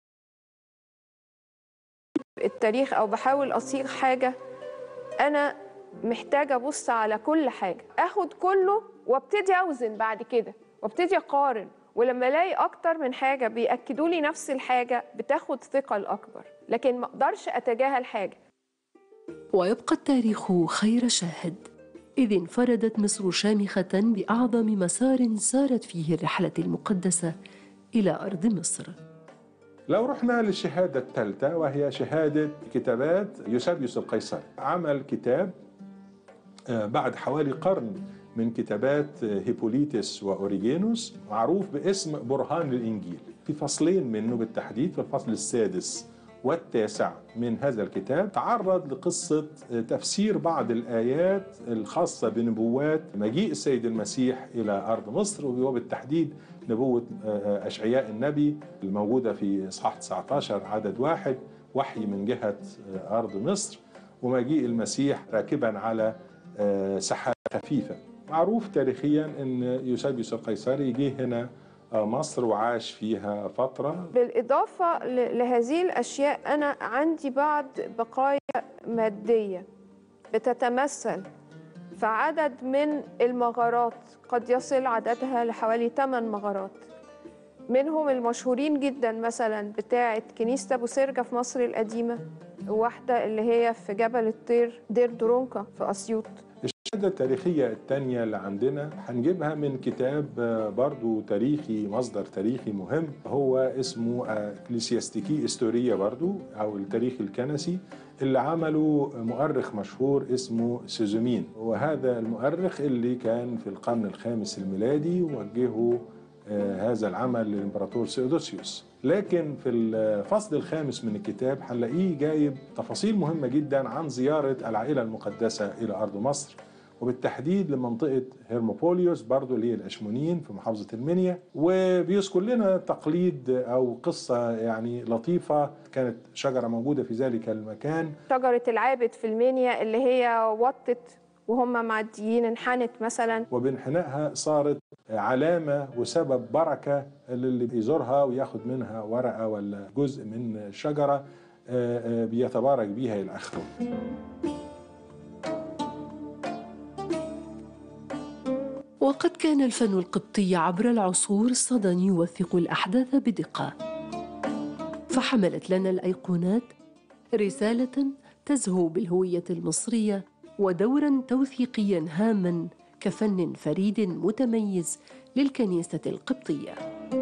التاريخ او بحاول اصيغ حاجه انا محتاجه ابص على كل حاجه اخد كله وابتدي اوزن بعد كده وابتدي اقارن ولما الاقي اكتر من حاجه بياكدوا لي نفس الحاجه بتاخد ثقل اكبر لكن ما اقدرش اتجاهل حاجه ويبقى التاريخ خير شاهد إذ انفردت مصر شامخة بأعظم مسار سارت فيه الرحلة المقدسة إلى أرض مصر لو رحنا للشهادة الثالثة وهي شهادة كتابات يوسابيوس القيصري عمل كتاب آه، بعد حوالي قرن من كتابات آه، هيبوليتس وأوريجينوس معروف باسم برهان الإنجيل في فصلين منه بالتحديد في الفصل السادس والتاسع من هذا الكتاب تعرض لقصة آه، تفسير بعض الآيات الخاصة بنبوات مجيء السيد المسيح إلى أرض مصر وبالتحديد نبوة آه، أشعياء النبي الموجودة في إصحاح 19 عدد واحد وحي من جهة آه، أرض مصر ومجيء المسيح راكبا على آه، سحابة خفيفة معروف تاريخيا أن يوسابيوس القيصري جه هنا آه، مصر وعاش فيها فترة بالإضافة ل- لهذه الأشياء أنا عندي بعض بقايا مادية بتتمثل في عدد من المغارات قد يصل عددها لحوالي 8 مغارات منهم المشهورين جدا مثلا بتاعة كنيسة أبو سرجة في مصر القديمة واحدة اللي هي في جبل الطير دير درونكا في أسيوط الشهادة التاريخية الثانية اللي عندنا هنجيبها من كتاب آه، برضو تاريخي مصدر تاريخي مهم هو اسمه اكليسياستيكي استورية برضو أو التاريخ الكنسي اللي عمله مؤرخ مشهور اسمه سيزومين وهذا المؤرخ اللي كان في القرن الخامس الميلادي وجهه آه، هذا العمل للإمبراطور سيودوسيوس لكن في الفصل الخامس من الكتاب هنلاقيه جايب تفاصيل مهمة جدا عن زيارة العائلة المقدسة إلى أرض مصر وبالتحديد لمنطقة هيرموبوليوس برضو اللي هي الأشمونين في محافظة المنيا وبيذكر لنا تقليد أو قصة يعني لطيفة كانت شجرة موجودة في ذلك المكان شجرة العابد في المنيا اللي هي وطت وهم معديين انحنت مثلا وبانحنائها صارت علامة وسبب بركة للي بيزورها وياخد منها ورقة ولا جزء من الشجرة آه، آه، بيتبارك بيها إلى آخره وقد كان الفن القبطي عبر العصور صدى يوثق الأحداث بدقة فحملت لنا الأيقونات رسالة تزهو بالهوية المصرية ودورا توثيقيا هاما كفن فريد متميز للكنيسة القبطية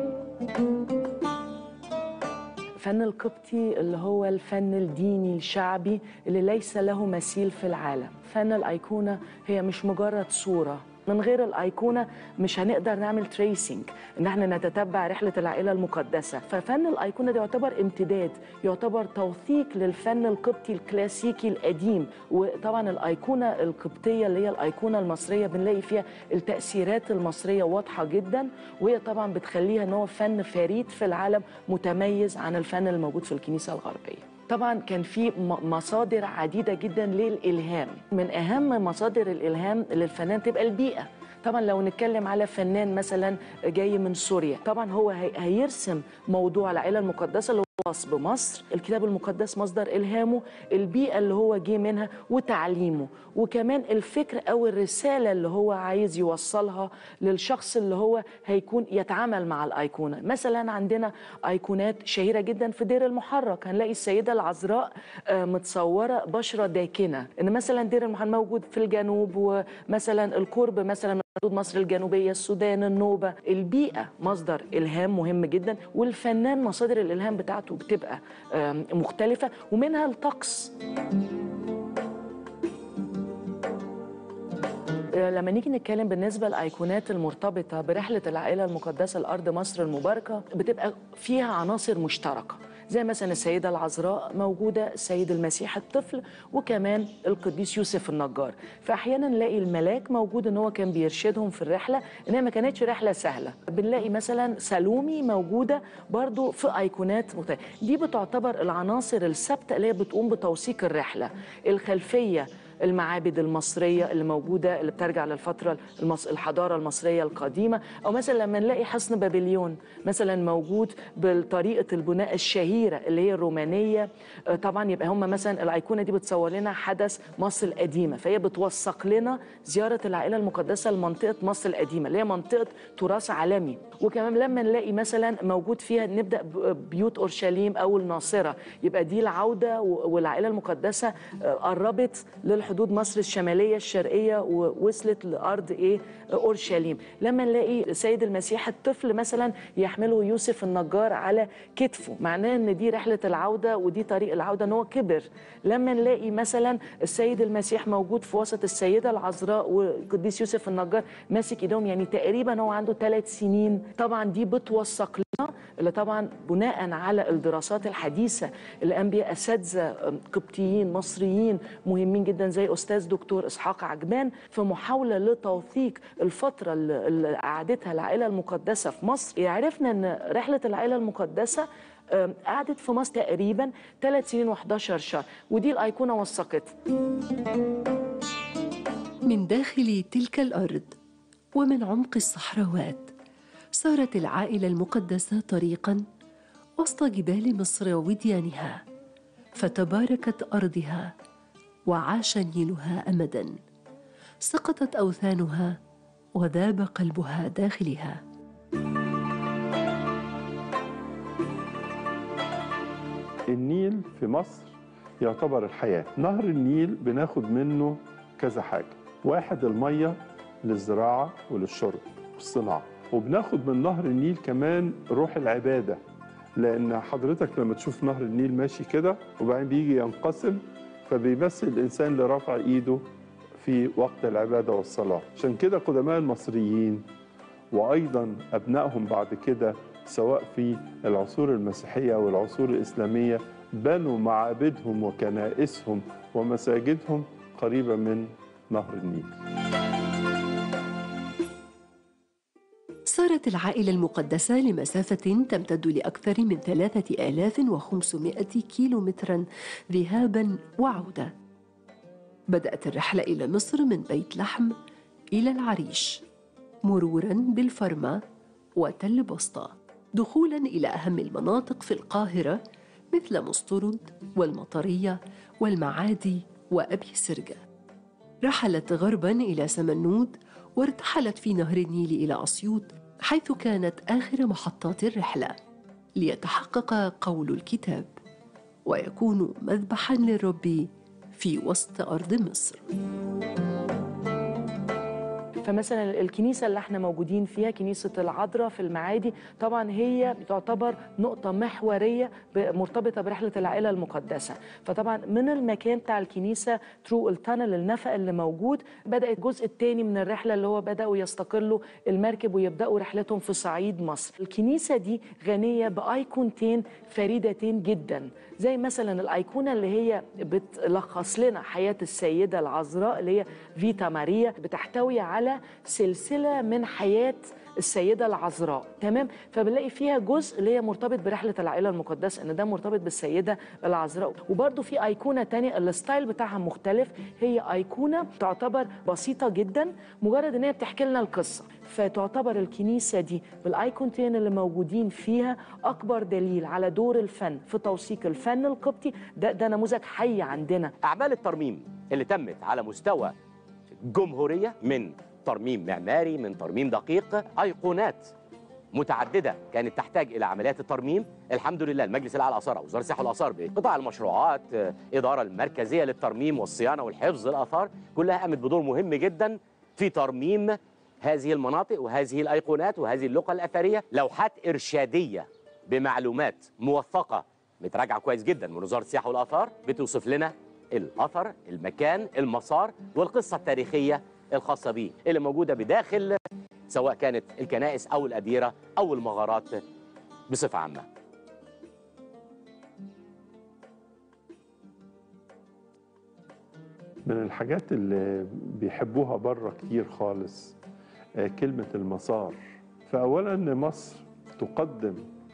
الفن القبطي اللي هو الفن الديني الشعبي اللي ليس له مثيل في العالم فن الأيقونة هي مش مجرد صورة من غير الأيقونة مش هنقدر نعمل تريسنج إن احنا نتتبع رحلة العائلة المقدسة ففن الأيقونة ده يعتبر امتداد يعتبر توثيق للفن القبطي الكلاسيكي القديم وطبعا الأيقونة القبطية اللي هي الأيقونة المصرية بنلاقي فيها التأثيرات المصرية واضحة جدا وهي طبعا بتخليها إن هو فن فريد في العالم متميز عن الفن الموجود في الكنيسة الغربية طبعا كان في م- مصادر عديده جدا للالهام من اهم مصادر الالهام للفنان تبقى البيئه طبعا لو نتكلم على فنان مثلا جاي من سوريا طبعا هو هي- هيرسم موضوع العائله المقدسه اللي هو خاص بمصر الكتاب المقدس مصدر الهامه البيئه اللي هو جه منها وتعليمه وكمان الفكر او الرساله اللي هو عايز يوصلها للشخص اللي هو هيكون يتعامل مع الايقونه مثلا عندنا ايقونات شهيره جدا في دير المحرق هنلاقي السيده العذراء آه، متصوره بشره داكنه ان مثلا دير المحرق موجود في الجنوب ومثلا القرب مثلا من حدود مصر الجنوبيه السودان النوبه البيئه مصدر الهام مهم جدا والفنان مصادر الالهام بتاعته بتبقى آم، مختلفه ومنها الطقس لما نيجي نتكلم بالنسبة للأيقونات المرتبطة برحلة العائلة المقدسة لأرض مصر المباركة بتبقى فيها عناصر مشتركة زي مثلا السيدة العذراء موجودة السيد المسيح الطفل وكمان القديس يوسف النجار فأحيانا نلاقي الملاك موجود إن هو كان بيرشدهم في الرحلة إنها ما كانتش رحلة سهلة بنلاقي مثلا سالومي موجودة برضو في أيقونات مختلفة دي بتعتبر العناصر الثابتة اللي هي بتقوم بتوثيق الرحلة الخلفية المعابد المصرية اللي موجودة اللي بترجع للفترة المص... الحضارة المصرية القديمة أو مثلا لما نلاقي حصن بابليون مثلا موجود بطريقة البناء الشهيرة اللي هي الرومانية آه، طبعا يبقى هم مثلا الأيقونة دي بتصور لنا حدث مصر القديمة فهي بتوثق لنا زيارة العائلة المقدسة لمنطقة مصر القديمة اللي هي منطقة تراث عالمي وكمان لما نلاقي مثلا موجود فيها نبدأ ب- بيوت أورشليم أو الناصرة يبقى دي العودة و- والعائلة المقدسة آه، قربت للحدود مصر الشمالية الشرقية ووصلت لأرض إيه أورشليم لما نلاقي السيد المسيح الطفل مثلا يحمله يوسف النجار على كتفه معناه ان دي رحله العوده ودي طريق العوده ان هو كبر لما نلاقي مثلا السيد المسيح موجود في وسط السيده العذراء والقديس يوسف النجار ماسك ايدهم يعني تقريبا هو عنده ثلاث سنين طبعا دي بتوثق لنا اللي طبعا بناء على الدراسات الحديثه اللي قام بيها اساتذه قبطيين مصريين مهمين جدا زي استاذ دكتور اسحاق عجبان في محاوله لتوثيق الفتره اللي اللي قعدتها العائله المقدسه في مصر عرفنا ان رحله العائله المقدسه آم، قعدت في مصر تقريبا ثلاث سنين و11 شهر ودي الايقونه وثقتها من داخل تلك الارض ومن عمق الصحراوات سارت العائله المقدسه طريقا وسط جبال مصر وديانها فتباركت ارضها وعاش نيلها امدا سقطت اوثانها وذاب قلبها داخلها النيل في مصر يعتبر الحياة نهر النيل بناخد منه كذا حاجة واحد المية للزراعة وللشرب والصناعة وبناخد من نهر النيل كمان روح العبادة لأن حضرتك لما تشوف نهر النيل ماشي كده وبعدين بيجي ينقسم فبيمثل الإنسان لرفع إيده في وقت العبادة والصلاة عشان كده قدماء المصريين وأيضا أبنائهم بعد كده سواء في العصور المسيحية أو العصور الإسلامية بنوا معابدهم وكنائسهم ومساجدهم قريبة من نهر النيل سارت العائلة المقدسة لمسافة تمتد لأكثر من 3500 كيلومترا ذهابا وعودة بدأت الرحلة إلى مصر من بيت لحم إلى العريش مرورا بالفرمة وتل بسطة دخولا إلى أهم المناطق في القاهرة مثل مسترد والمطرية والمعادي وأبي سرجة رحلت غربا إلى سمنود وارتحلت في نهر النيل إلى أسيوط حيث كانت آخر محطات الرحلة ليتحقق قول الكتاب ويكون مذبحا للرب في وسط أرض مصر فمثلا الكنيسه اللي احنا موجودين فيها كنيسه العذراء في المعادي طبعا هي تعتبر نقطه محوريه ب- مرتبطه برحله العائله المقدسه فطبعا من المكان بتاع الكنيسه ترو التانل النفق اللي موجود بدا الجزء الثاني من الرحله اللي هو بداوا يستقلوا المركب ويبداوا رحلتهم في صعيد مصر الكنيسه دي غنيه بايقونتين فريدتين جدا زي مثلا الايقونه اللي هي بتلخص لنا حياه السيده العذراء اللي هي فيتا ماريا بتحتوي على سلسله من حياه السيده العذراء تمام فبنلاقي فيها جزء اللي هي مرتبط برحله العائله المقدسه ان ده مرتبط بالسيده العذراء وبرده في ايقونه تانية الستايل بتاعها مختلف هي ايقونه تعتبر بسيطه جدا مجرد ان هي بتحكي لنا القصه فتعتبر الكنيسه دي بالايقونتين اللي موجودين فيها اكبر دليل على دور الفن في توثيق الفن القبطي ده ده نموذج حي عندنا أعمال الترميم اللي تمت على مستوى جمهورية من ترميم معماري من ترميم دقيق أيقونات متعددة كانت تحتاج إلى عمليات الترميم الحمد لله المجلس الأعلى للآثار أو وزارة السياحة والآثار بقطاع المشروعات آه، إدارة المركزية للترميم والصيانة والحفظ الآثار كلها قامت بدور مهم جدا في ترميم هذه المناطق وهذه الأيقونات وهذه اللقى الأثرية لوحات إرشادية بمعلومات موثقة متراجعة كويس جدا من وزارة السياحة والآثار بتوصف لنا الأثر المكان المسار والقصة التاريخية الخاصة بيه اللي موجودة بداخل سواء كانت الكنائس أو الأديرة أو المغارات بصفة عامة من الحاجات اللي بيحبوها بره كتير خالص آه، كلمة المسار فأولا إن مصر تقدم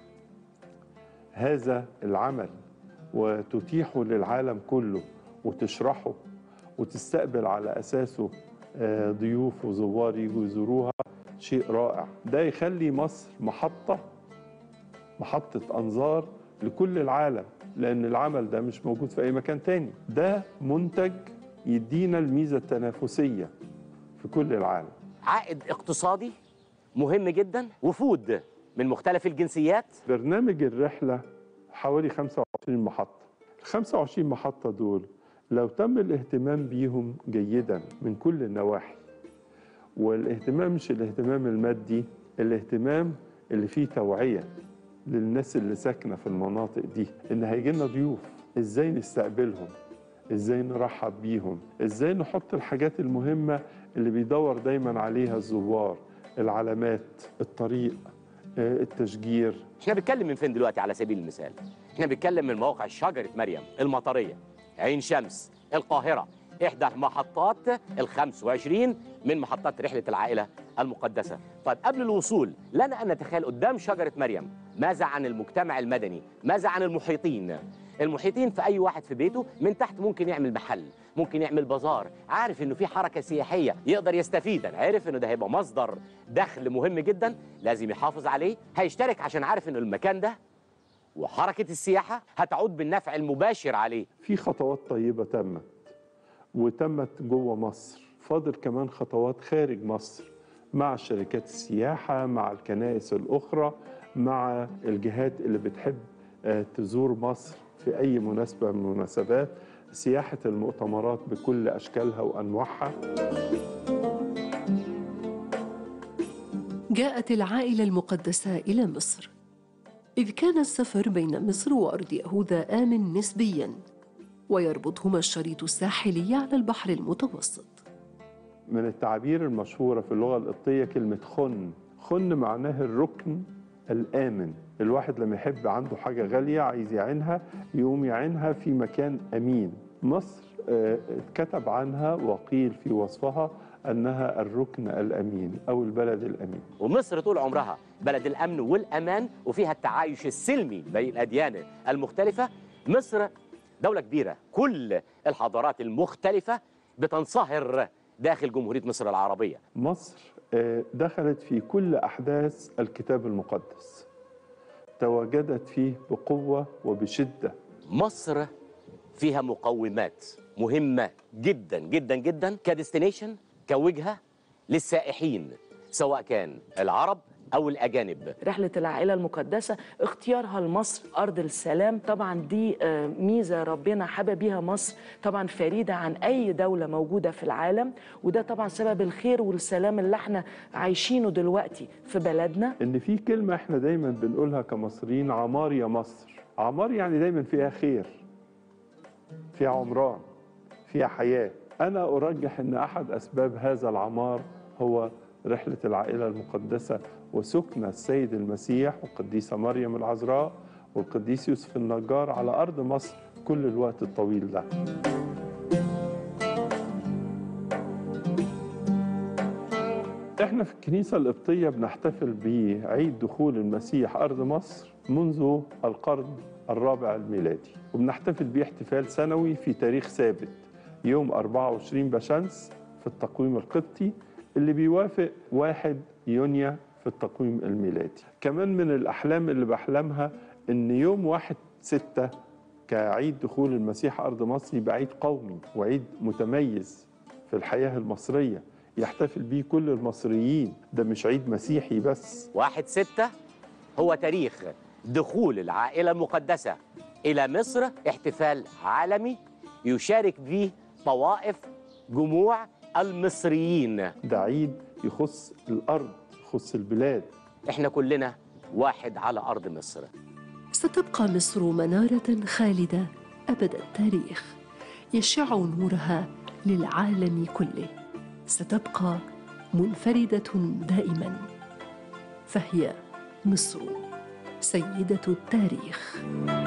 هذا العمل وتتيحه للعالم كله وتشرحه وتستقبل على أساسه آه، ضيوف وزوار يجوا يزوروها شيء رائع ده يخلي مصر محطة محطة أنظار لكل العالم لأن العمل ده مش موجود في أي مكان تاني ده منتج يدينا الميزة التنافسية في كل العالم عائد اقتصادي مهم جدا وفود من مختلف الجنسيات برنامج الرحلة حوالي 25 محطة ال 25 محطة دول لو تم الاهتمام بيهم جيدا من كل النواحي والاهتمام مش الاهتمام المادي الاهتمام اللي فيه توعية للناس اللي ساكنة في المناطق دي إن هيجي لنا ضيوف إزاي نستقبلهم إزاي نرحب بيهم إزاي نحط الحاجات المهمة اللي بيدور دايما عليها الزوار العلامات الطريق آه، التشجير احنا بنتكلم من فين دلوقتي على سبيل المثال احنا بنتكلم من موقع شجرة مريم المطرية عين شمس القاهرة إحدى محطات ال 25 من محطات رحلة العائلة المقدسة طيب قبل الوصول لنا أن نتخيل قدام شجرة مريم ماذا عن المجتمع المدني ماذا عن المحيطين المحيطين في أي واحد في بيته من تحت ممكن يعمل محل ممكن يعمل بازار عارف انه في حركه سياحيه يقدر يستفيد أنا عارف انه ده هيبقى مصدر دخل مهم جدا لازم يحافظ عليه هيشترك عشان عارف انه المكان ده وحركه السياحه هتعود بالنفع المباشر عليه في خطوات طيبة تمت وتمت جوه مصر فاضل كمان خطوات خارج مصر مع شركات السياحة مع الكنائس الأخرى مع الجهات اللي بتحب آه، تزور مصر في أي مناسبة من المناسبات سياحة المؤتمرات بكل أشكالها وأنواعها جاءت العائلة المقدسة إلى مصر إذ كان السفر بين مصر وأرض يهوذا آمن نسبياً ويربطهما الشريط الساحلي على البحر المتوسط من التعابير المشهورة في اللغة القبطية كلمة خن خن معناه الركن الآمن الواحد لما يحب عنده حاجة غالية عايز يعينها يقوم يعينها في مكان أمين مصر آه، اتكتب عنها وقيل في وصفها أنها الركن الأمين أو البلد الأمين ومصر طول عمرها بلد الامن والامان وفيها التعايش السلمي بين الاديان المختلفه مصر دوله كبيره كل الحضارات المختلفه بتنصهر داخل جمهوريه مصر العربيه مصر آه، دخلت في كل أحداث الكتاب المقدس تواجدت فيه بقوة وبشدة مصر فيها مقومات مهمه جدا جدا جدا كديستنيشن كوجهه للسائحين سواء كان العرب او الاجانب رحلة العائلة المقدسة اختيارها لمصر أرض السلام طبعا دي آه، ميزة ربنا حبى بيها مصر طبعا فريدة عن أي دولة موجودة في العالم وده طبعا سبب الخير والسلام اللي احنا عايشينه دلوقتي في بلدنا إن في كلمة إحنا دايما بنقولها كمصريين عمار يا مصر عمار يعني دايما فيها خير فيها عمران فيها حياة أنا أرجح أن أحد أسباب هذا العمار هو رحلة العائلة المقدسة وسكن السيد المسيح والقديسة مريم العذراء والقديس يوسف النجار على أرض مصر كل الوقت الطويل ده احنا في الكنيسة القبطية بنحتفل بعيد دخول المسيح أرض مصر منذ القرن الرابع الميلادي وبنحتفل بيه احتفال سنوي في تاريخ ثابت يوم 24 بشمس في التقويم القبطي اللي بيوافق 1 يونيو في التقويم الميلادي كمان من الأحلام اللي بحلمها إن يوم 1 ستة كعيد دخول المسيح أرض مصر يبقى عيد قومي وعيد متميز في الحياة المصرية يحتفل بيه كل المصريين ده مش عيد مسيحي بس واحد ستة هو تاريخ دخول العائلة المقدسة إلى مصر احتفال عالمي يشارك به طوائف جموع المصريين ده عيد يخص الأرض يخص البلاد احنا كلنا واحد على أرض مصر ستبقى مصر منارة خالدة أبد التاريخ يشع نورها للعالم كله ستبقى منفردة دائما فهي مصر سيدة التاريخ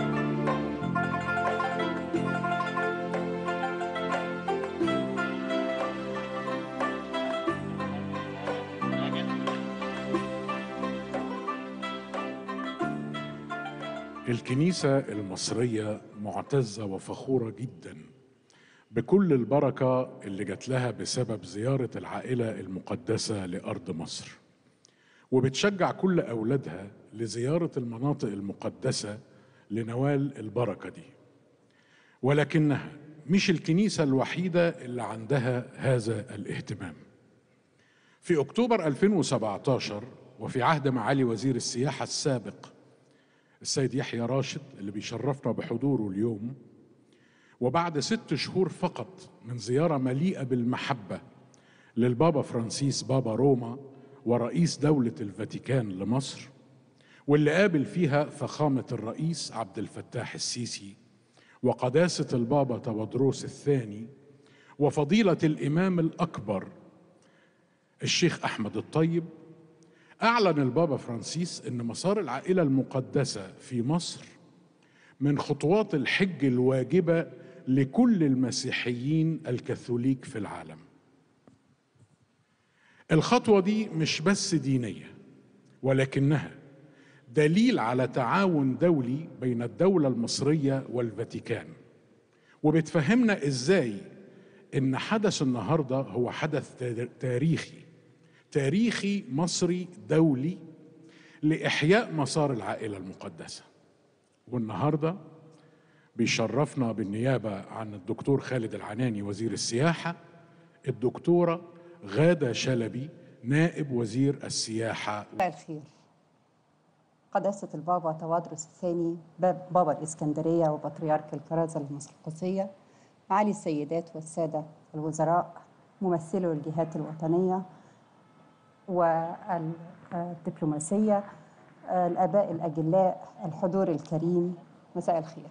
الكنيسة المصرية معتزة وفخورة جدا بكل البركة اللي جات لها بسبب زيارة العائلة المقدسة لأرض مصر وبتشجع كل أولادها لزيارة المناطق المقدسة لنوال البركة دي ولكنها مش الكنيسة الوحيدة اللي عندها هذا الاهتمام في أكتوبر 2017 وفي عهد معالي وزير السياحة السابق السيد يحيى راشد اللي بيشرفنا بحضوره اليوم وبعد ست شهور فقط من زيارة مليئة بالمحبة للبابا فرانسيس بابا روما ورئيس دولة الفاتيكان لمصر واللي قابل فيها فخامة الرئيس عبد الفتاح السيسي وقداسة البابا تودروس الثاني وفضيلة الإمام الأكبر الشيخ أحمد الطيب أعلن البابا فرانسيس أن مسار العائلة المقدسة في مصر من خطوات الحج الواجبة لكل المسيحيين الكاثوليك في العالم الخطوة دي مش بس دينية ولكنها دليل على تعاون دولي بين الدولة المصرية والفاتيكان وبتفهمنا ازاي ان حدث النهارده هو حدث تاريخي تاريخي مصري دولي لاحياء مسار العائله المقدسه والنهارده بيشرفنا بالنيابه عن الدكتور خالد العناني وزير السياحه الدكتوره غاده شلبي نائب وزير السياحه مساء الخير قداسة البابا توادرس الثاني باب- بابا الإسكندرية وبطريرك الكرازة المسقطية معالي السيدات والسادة الوزراء ممثلو الجهات الوطنية والدبلوماسية الآباء الأجلاء الحضور الكريم مساء الخير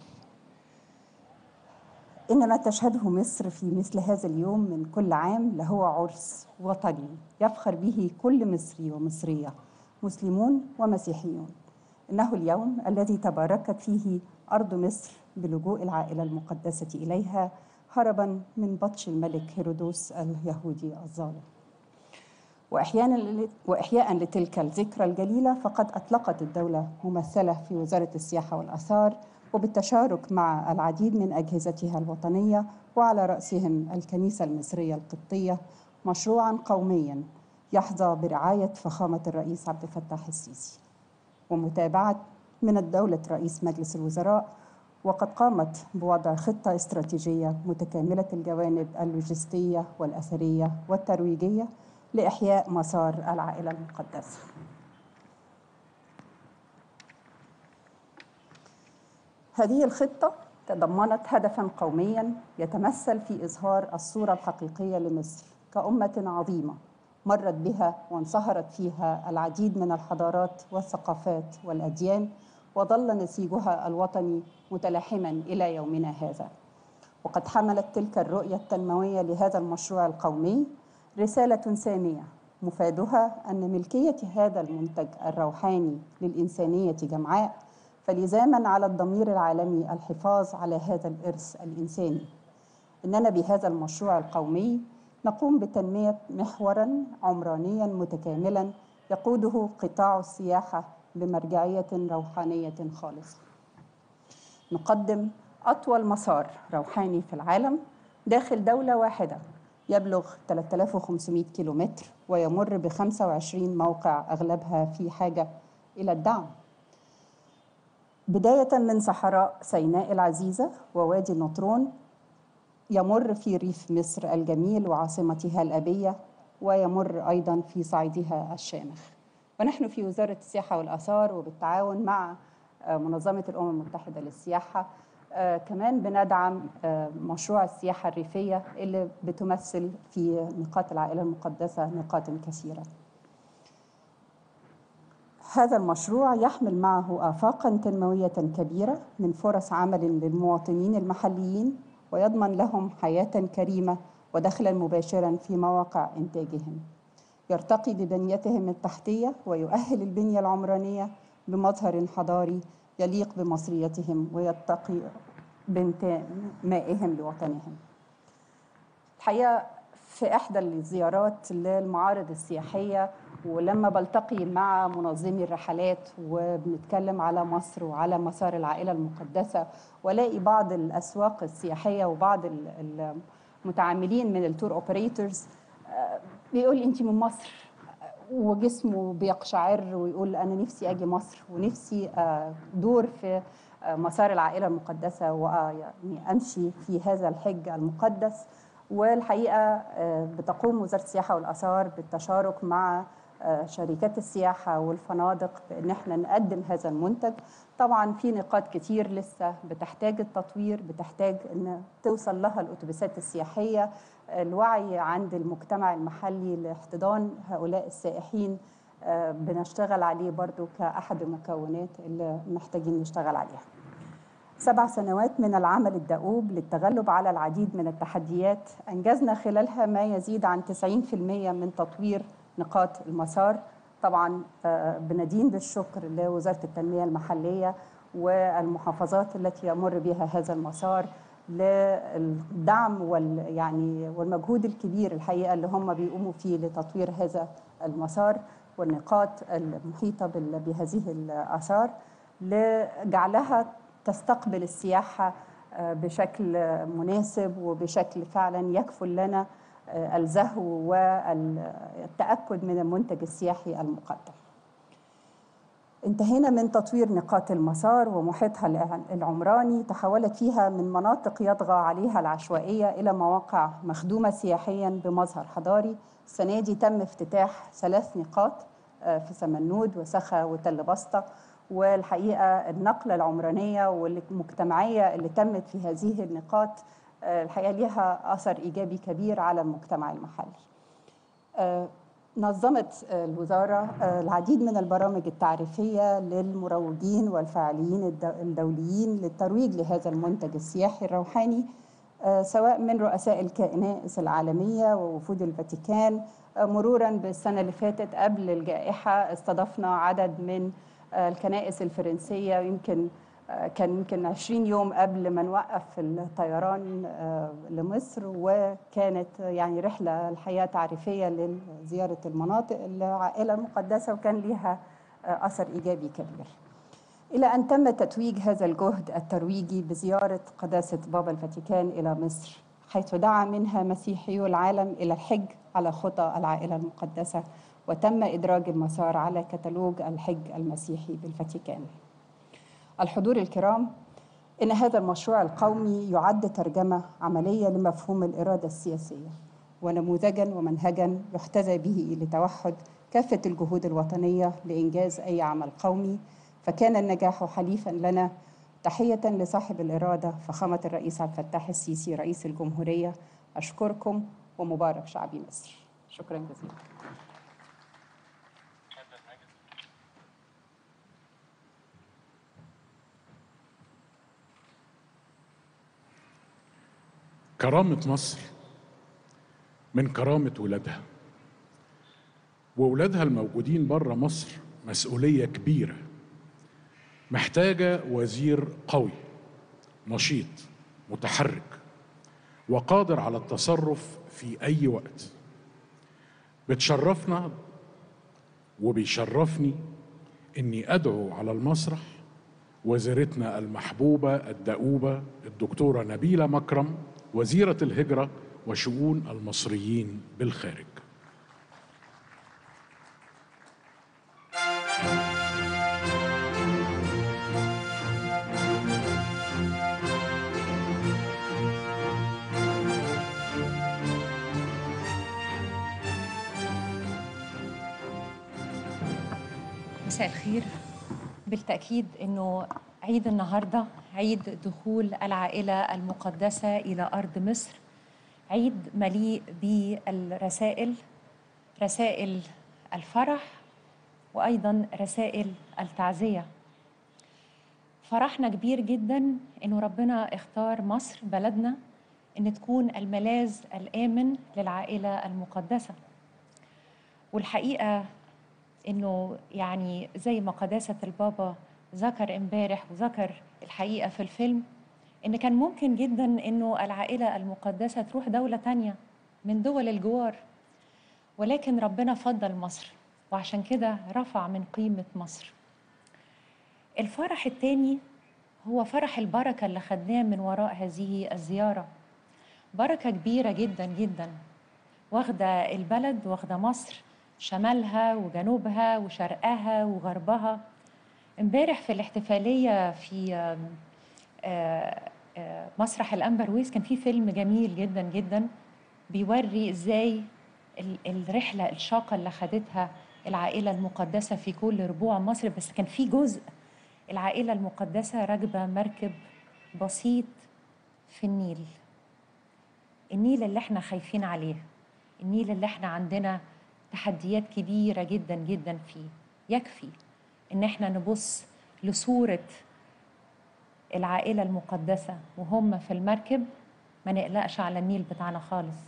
إن ما تشهده مصر في مثل هذا اليوم من كل عام لهو عرس وطني يفخر به كل مصري ومصرية مسلمون ومسيحيون إنه اليوم الذي تباركت فيه أرض مصر بلجوء العائلة المقدسة إليها هربا من بطش الملك هيرودوس اليهودي الظالم وأحيانا وإحياء لتلك الذكرى الجليلة فقد أطلقت الدولة ممثلة في وزارة السياحة والآثار وبالتشارك مع العديد من أجهزتها الوطنية وعلى رأسهم الكنيسة المصرية القبطية مشروعا قوميا يحظى برعاية فخامة الرئيس عبد الفتاح السيسي ومتابعة من الدولة رئيس مجلس الوزراء وقد قامت بوضع خطة استراتيجية متكاملة الجوانب اللوجستية والأثرية والترويجية لإحياء مسار العائلة المقدسة هذه الخطة تضمنت هدفا قوميا يتمثل في إظهار الصورة الحقيقية لمصر كأمة عظيمة مرت بها وانصهرت فيها العديد من الحضارات والثقافات والأديان وظل نسيجها الوطني متلاحما إلى يومنا هذا وقد حملت تلك الرؤية التنموية لهذا المشروع القومي رسالة سامية مفادها أن ملكية هذا المنتج الروحاني للإنسانية جمعاء فلزاما على الضمير العالمي الحفاظ على هذا الإرث الإنساني إننا بهذا المشروع القومي نقوم بتنمية محورا عمرانيا متكاملا يقوده قطاع السياحة بمرجعية روحانية خالصة نقدم أطول مسار روحاني في العالم داخل دولة واحدة يبلغ 3500 كيلومتر ويمر ب 25 موقع أغلبها في حاجة إلى الدعم بداية من صحراء سيناء العزيزة ووادي النطرون يمر في ريف مصر الجميل وعاصمتها الأبية ويمر أيضا في صعيدها الشامخ ونحن في وزارة السياحة والآثار وبالتعاون مع منظمة الأمم المتحدة للسياحة كمان بندعم مشروع السياحة الريفية اللي بتمثل في نقاط العائلة المقدسة نقاط كثيرة هذا المشروع يحمل معه آفاقا تنموية كبيرة من فرص عمل للمواطنين المحليين ويضمن لهم حياة كريمة ودخلا مباشرا في مواقع إنتاجهم يرتقي ببنيتهم التحتية ويؤهل البنية العمرانية بمظهر حضاري يليق بمصريتهم ويتقي بانتمائهم لوطنهم الحقيقة في إحدى الزيارات للمعارض السياحية ولما بلتقي مع منظمي الرحلات وبنتكلم على مصر وعلى مسار العائلة المقدسة والاقي بعض الأسواق السياحية وبعض المتعاملين من التور اوبريتورز بيقول انت من مصر وجسمه بيقشعر ويقول انا نفسي اجي مصر ونفسي دور في مسار العائله المقدسه ويعني امشي في هذا الحج المقدس والحقيقه بتقوم وزاره السياحه والاثار بالتشارك مع شركات السياحه والفنادق بان احنا نقدم هذا المنتج طبعا في نقاط كتير لسه بتحتاج التطوير بتحتاج ان توصل لها الاتوبيسات السياحيه الوعي عند المجتمع المحلي لاحتضان هؤلاء السائحين بنشتغل عليه برضو كأحد المكونات اللي محتاجين نشتغل عليها سبع سنوات من العمل الدؤوب للتغلب على العديد من التحديات أنجزنا خلالها ما يزيد عن 90% من تطوير نقاط المسار طبعا بندين بالشكر لوزارة التنمية المحلية والمحافظات التي يمر بها هذا المسار للدعم وال يعني والمجهود الكبير الحقيقه اللي هم بيقوموا فيه لتطوير هذا المسار والنقاط المحيطه بهذه الاثار لجعلها تستقبل السياحه بشكل مناسب وبشكل فعلا يكفل لنا الزهو والتاكد من المنتج السياحي المقدم. انتهينا من تطوير نقاط المسار ومحيطها العمراني تحولت فيها من مناطق يطغى عليها العشوائية إلى مواقع مخدومة سياحيا بمظهر حضاري السنة دي تم افتتاح ثلاث نقاط في سمنود وسخا وتل بسطة والحقيقة النقلة العمرانية والمجتمعية اللي تمت في هذه النقاط الحقيقة لها أثر إيجابي كبير على المجتمع المحلي نظمت الوزارة العديد من البرامج التعريفية للمروجين والفاعلين الدوليين للترويج لهذا المنتج السياحي الروحاني آه، سواء من رؤساء الكنائس العالمية ووفود الفاتيكان آه، مرورا بالسنة اللي فاتت قبل الجائحة استضفنا عدد من آه، الكنائس الفرنسية يمكن آه، كان يمكن 20 يوم قبل ما نوقف الطيران آه، لمصر وكانت يعني رحلة الحقيقة تعريفية لزيارة المناطق العائلة المقدسة وكان لها آه، أثر إيجابي كبير إلى أن تم تتويج هذا الجهد الترويجي بزيارة قداسة بابا الفاتيكان إلى مصر حيث دعا منها مسيحيو العالم إلى الحج على خطى العائلة المقدسة وتم إدراج المسار على كتالوج الحج المسيحي بالفاتيكان الحضور الكرام إن هذا المشروع القومي يعد ترجمة عملية لمفهوم الإرادة السياسية ونموذجا ومنهجا يحتذى به لتوحد كافة الجهود الوطنية لإنجاز أي عمل قومي فكان النجاح حليفا لنا تحية لصاحب الإرادة فخامة الرئيس عبد الفتاح السيسي رئيس الجمهورية أشكركم ومبارك شعبي مصر شكرا جزيلا كرامة مصر من كرامة ولادها وولادها الموجودين بره مصر مسؤولية كبيرة محتاجة وزير قوي نشيط متحرك وقادر على التصرف في أي وقت بتشرفنا وبيشرفني إني أدعو على المسرح وزيرتنا المحبوبة الدؤوبة الدكتورة نبيلة مكرم وزيرة الهجرة وشؤون المصريين بالخارج مساء الخير بالتأكيد أنه عيد النهاردة عيد دخول العائلة المقدسة إلى أرض مصر عيد مليء بالرسائل رسائل الفرح وأيضا رسائل التعزية فرحنا كبير جدا أنه ربنا اختار مصر بلدنا أن تكون الملاذ الآمن للعائلة المقدسة والحقيقة انه يعني زي ما قداسه البابا ذكر امبارح وذكر الحقيقه في الفيلم ان كان ممكن جدا انه العائله المقدسه تروح دوله تانية من دول الجوار ولكن ربنا فضل مصر وعشان كده رفع من قيمه مصر الفرح التاني هو فرح البركه اللي خدناه من وراء هذه الزياره بركه كبيره جدا جدا واخده البلد واخده مصر شمالها وجنوبها وشرقها وغربها امبارح في الاحتفاليه في آم، آه، آه، مسرح الامبرويز كان في فيلم جميل جدا جدا بيوري ازاي ال- الرحله الشاقه اللي خدتها العائله المقدسه في كل ربوع مصر بس كان في جزء العائله المقدسه راكبه مركب بسيط في النيل النيل اللي احنا خايفين عليه النيل اللي احنا عندنا تحديات كبيرة جدا جدا فيه يكفي ان احنا نبص لصورة العائلة المقدسة وهم في المركب ما نقلقش على النيل بتاعنا خالص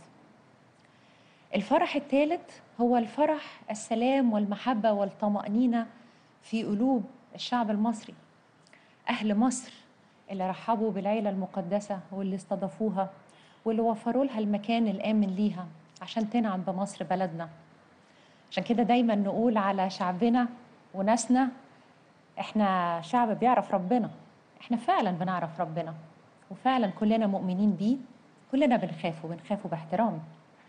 الفرح الثالث هو الفرح السلام والمحبة والطمأنينة في قلوب الشعب المصري أهل مصر اللي رحبوا بالعيلة المقدسة واللي استضافوها واللي وفروا لها المكان الآمن ليها عشان تنعم بمصر بلدنا عشان كده دايما نقول على شعبنا وناسنا احنا شعب بيعرف ربنا احنا فعلا بنعرف ربنا وفعلا كلنا مؤمنين بيه كلنا بنخافه بنخافه باحترام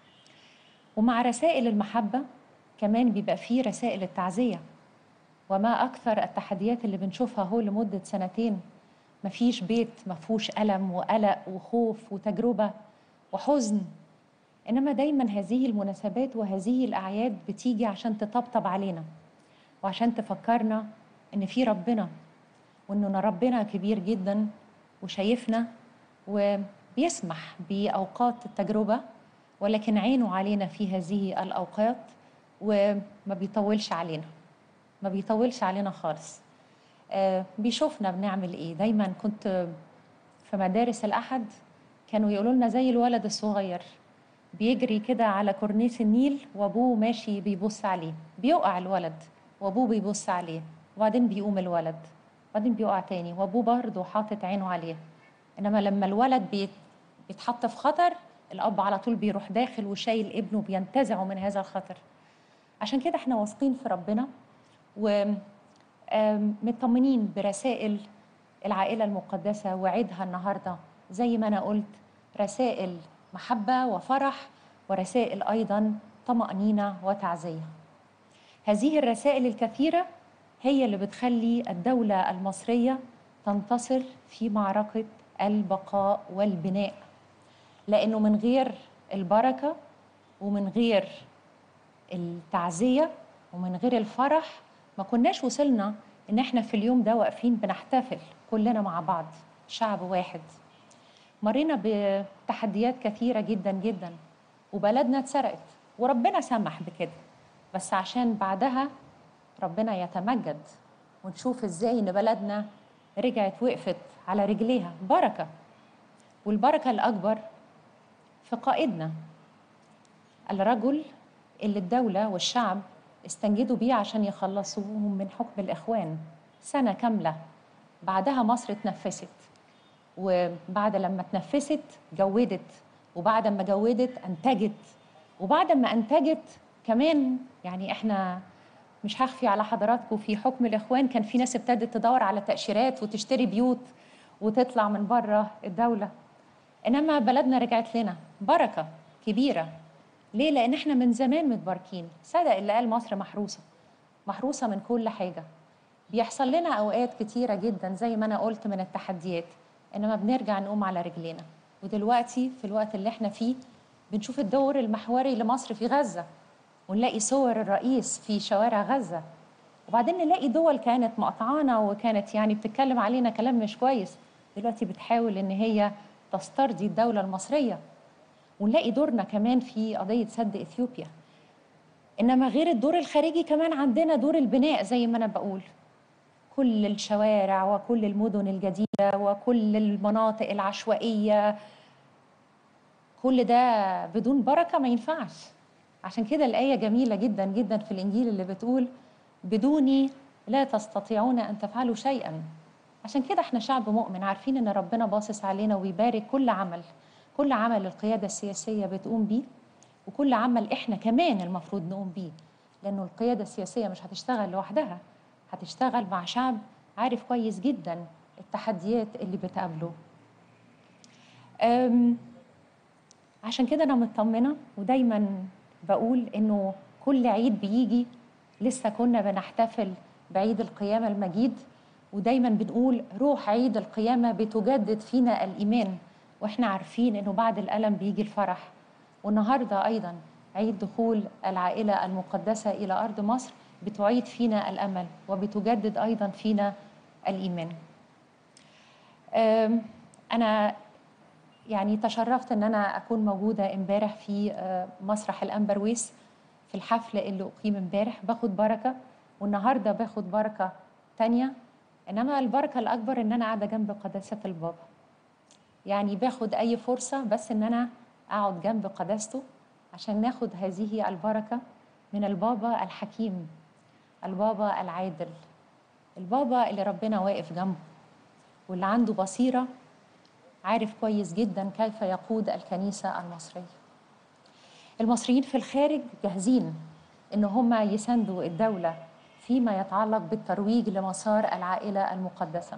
ومع رسائل المحبة كمان بيبقى فيه رسائل التعزية وما أكثر التحديات اللي بنشوفها هو لمدة سنتين مفيش بيت مفهوش ألم وقلق وخوف وتجربة وحزن إنما دايما هذه المناسبات وهذه الأعياد بتيجي عشان تطبطب علينا وعشان تفكرنا إن في ربنا وإنه ربنا كبير جدا وشايفنا وبيسمح بأوقات التجربة ولكن عينه علينا في هذه الأوقات وما بيطولش علينا ما بيطولش علينا خالص آه، بيشوفنا بنعمل إيه دايما كنت في مدارس الأحد كانوا يقولوا لنا زي الولد الصغير بيجري كده على كورنيش النيل وابوه ماشي بيبص عليه بيقع الولد وابوه بيبص عليه وبعدين بيقوم الولد وبعدين بيقع تاني وابوه برضه حاطط عينه عليه انما لما الولد بيت بيتحط في خطر الاب على طول بيروح داخل وشايل ابنه بينتزعه من هذا الخطر عشان كده احنا واثقين في ربنا ومطمنين برسائل العائله المقدسه وعيدها النهارده زي ما انا قلت رسائل محبه وفرح ورسائل ايضا طمانينه وتعزيه هذه الرسائل الكثيره هي اللي بتخلي الدوله المصريه تنتصر في معركه البقاء والبناء لانه من غير البركه ومن غير التعزيه ومن غير الفرح ما كناش وصلنا ان احنا في اليوم ده واقفين بنحتفل كلنا مع بعض شعب واحد مرينا بتحديات كثيره جدا جدا وبلدنا اتسرقت وربنا سمح بكده بس عشان بعدها ربنا يتمجد ونشوف ازاي ان بلدنا رجعت وقفت على رجليها بركه والبركه الاكبر في قائدنا الرجل اللي الدولة والشعب استنجدوا بيه عشان يخلصوهم من حكم الإخوان سنة كاملة بعدها مصر اتنفست وبعد لما اتنفست جودت وبعد ما جودت أنتجت وبعد ما أنتجت كمان يعني إحنا مش هخفي على حضراتكم في حكم الإخوان كان في ناس ابتدت تدور على تأشيرات وتشتري بيوت وتطلع من بره الدولة إنما بلدنا رجعت لنا بركة كبيرة ليه؟ لأن احنا من زمان متباركين صدق اللي قال مصر محروسة محروسة من كل حاجة بيحصل لنا أوقات كتيرة جدا زي ما أنا قلت من التحديات إنما بنرجع نقوم على رجلينا ودلوقتي في الوقت اللي احنا فيه بنشوف الدور المحوري لمصر في غزة ونلاقي صور الرئيس في شوارع غزة وبعدين نلاقي دول كانت مقطعانا وكانت يعني بتتكلم علينا كلام مش كويس دلوقتي بتحاول إن هي تسترضي الدولة المصرية ونلاقي دورنا كمان في قضية سد إثيوبيا إنما غير الدور الخارجي كمان عندنا دور البناء زي ما أنا بقول كل الشوارع وكل المدن الجديدة وكل المناطق العشوائية كل ده بدون بركة ما ينفعش عشان كده الآية جميلة جدا جدا في الإنجيل اللي بتقول بدوني لا تستطيعون أن تفعلوا شيئا عشان كده احنا شعب مؤمن عارفين ان ربنا باصص علينا ويبارك كل عمل كل عمل القيادة السياسية بتقوم بيه وكل عمل احنا كمان المفروض نقوم بيه لانه القيادة السياسية مش هتشتغل لوحدها هتشتغل مع شعب عارف كويس جدا التحديات اللي بتقابله أم، عشان كده انا مطمنة ودايما بقول انه كل عيد بيجي لسه كنا بنحتفل بعيد القيامة المجيد ودايما بنقول روح عيد القيامة بتجدد فينا الإيمان واحنا عارفين انه بعد الألم بيجي الفرح والنهارده أيضا عيد دخول العائلة المقدسة إلى أرض مصر بتعيد فينا الأمل وبتجدد أيضا فينا الإيمان أم، أنا يعني تشرفت ان انا اكون موجوده امبارح في آه، مسرح الانبرويس في الحفل اللي اقيم امبارح باخد بركه والنهارده باخد بركه تانية انما البركه الاكبر ان انا قاعده جنب قداسه البابا يعني باخد اي فرصه بس ان انا اقعد جنب قداسته عشان ناخد هذه البركه من البابا الحكيم البابا العادل البابا اللي ربنا واقف جنبه واللي عنده بصيره عارف كويس جدا كيف يقود الكنيسة المصرية المصريين في الخارج جاهزين ان هم يساندوا الدولة فيما يتعلق بالترويج لمسار العائلة المقدسة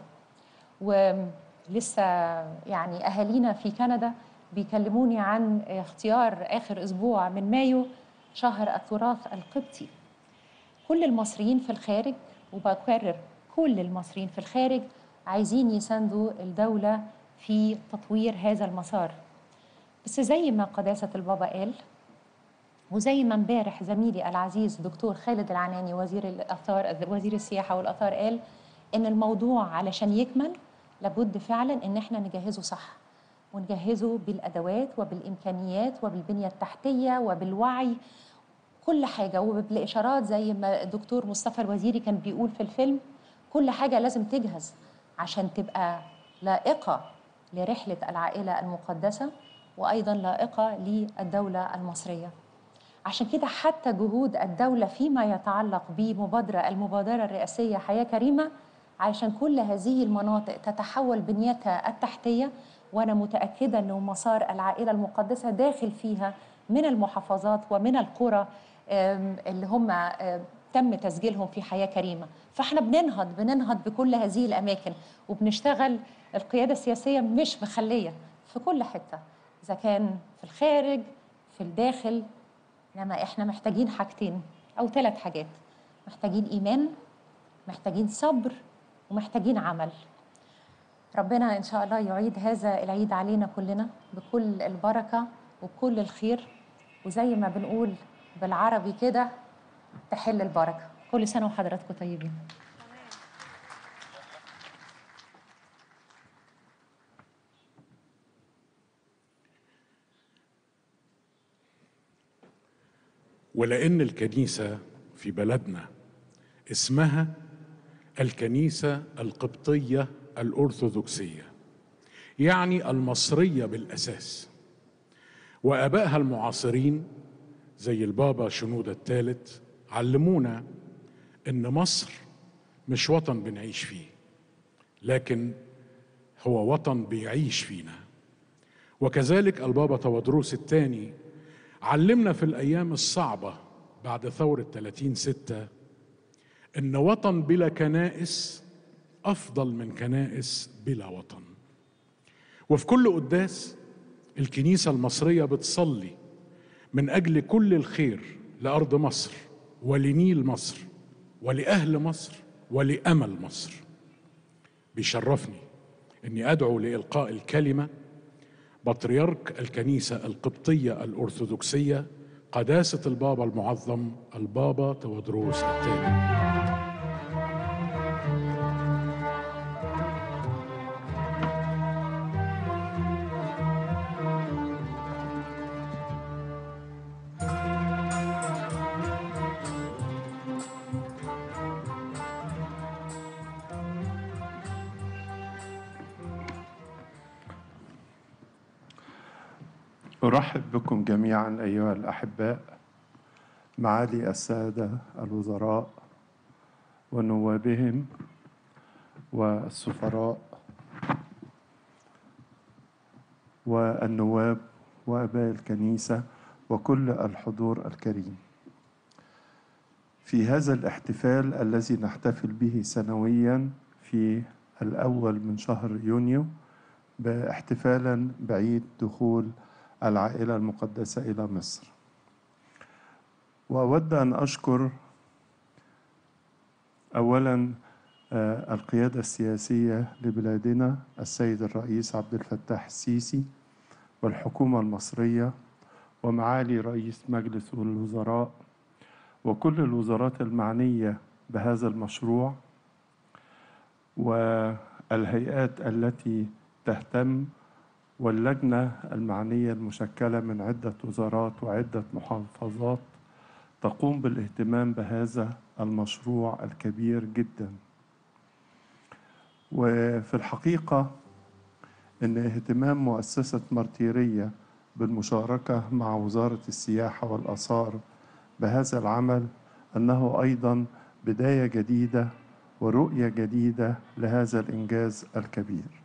ولسه يعني أهالينا في كندا بيكلموني عن اختيار آخر أسبوع من مايو شهر التراث القبطي كل المصريين في الخارج وبكرر كل المصريين في الخارج عايزين يساندوا الدولة في تطوير هذا المسار بس زي ما قداسة البابا قال وزي ما امبارح زميلي العزيز دكتور خالد العناني وزير الآثار وزير السياحة والآثار قال إن الموضوع علشان يكمل لابد فعلا إن احنا نجهزه صح ونجهزه بالأدوات وبالإمكانيات وبالبنية التحتية وبالوعي كل حاجة وبالإشارات زي ما الدكتور مصطفى الوزيري كان بيقول في الفيلم كل حاجة لازم تجهز عشان تبقى لائقة لرحلة العائلة المقدسة وأيضا لائقة للدولة المصرية عشان كده حتى جهود الدولة فيما يتعلق بمبادرة المبادرة الرئاسية حياة كريمة عشان كل هذه المناطق تتحول بنيتها التحتية وأنا متأكدة أنه مسار العائلة المقدسة داخل فيها من المحافظات ومن القرى آم، اللي هم آم، تم تسجيلهم في حياة كريمة فاحنا بننهض بننهض بكل هذه الأماكن وبنشتغل القيادة السياسية مش مخلية في كل حتة إذا كان في الخارج في الداخل انما احنا محتاجين حاجتين او ثلاث حاجات محتاجين ايمان محتاجين صبر ومحتاجين عمل ربنا ان شاء الله يعيد هذا العيد علينا كلنا بكل البركه وبكل الخير وزي ما بنقول بالعربي كده تحل البركه كل سنه وحضراتكم طيبين ولأن الكنيسة في بلدنا اسمها الكنيسة القبطية الأرثوذكسية يعني المصرية بالأساس وآبائها المعاصرين زي البابا شنودة الثالث علمونا إن مصر مش وطن بنعيش فيه لكن هو وطن بيعيش فينا وكذلك البابا تودروس الثاني علمنا في الأيام الصعبة بعد ثورة 30 ستة إن وطن بلا كنائس أفضل من كنائس بلا وطن وفي كل قداس الكنيسة المصرية بتصلي من أجل كل الخير لأرض مصر ولنيل مصر ولأهل مصر ولأمل مصر بيشرفني أني أدعو لإلقاء الكلمة بطريرك الكنيسة القبطية الأرثوذكسية قداسة البابا المعظم البابا تودروس الثاني أرحب بكم جميعا أيها الأحباء معالي السادة الوزراء ونوابهم والسفراء والنواب وأباء الكنيسة وكل الحضور الكريم في هذا الاحتفال الذي نحتفل به سنويا في الأول من شهر يونيو باحتفالا بعيد دخول العائلة المقدسة إلى مصر وأود أن أشكر أولا آه، القيادة السياسية لبلادنا السيد الرئيس عبد الفتاح السيسي والحكومة المصرية ومعالي رئيس مجلس الوزراء وكل الوزارات المعنية بهذا المشروع والهيئات التي تهتم واللجنة المعنية المشكلة من عدة وزارات وعدة محافظات تقوم بالاهتمام بهذا المشروع الكبير جدا وفي الحقيقة أن اهتمام مؤسسة مارتيرية بالمشاركة مع وزارة السياحة والآثار بهذا العمل أنه أيضا بداية جديدة ورؤية جديدة لهذا الإنجاز الكبير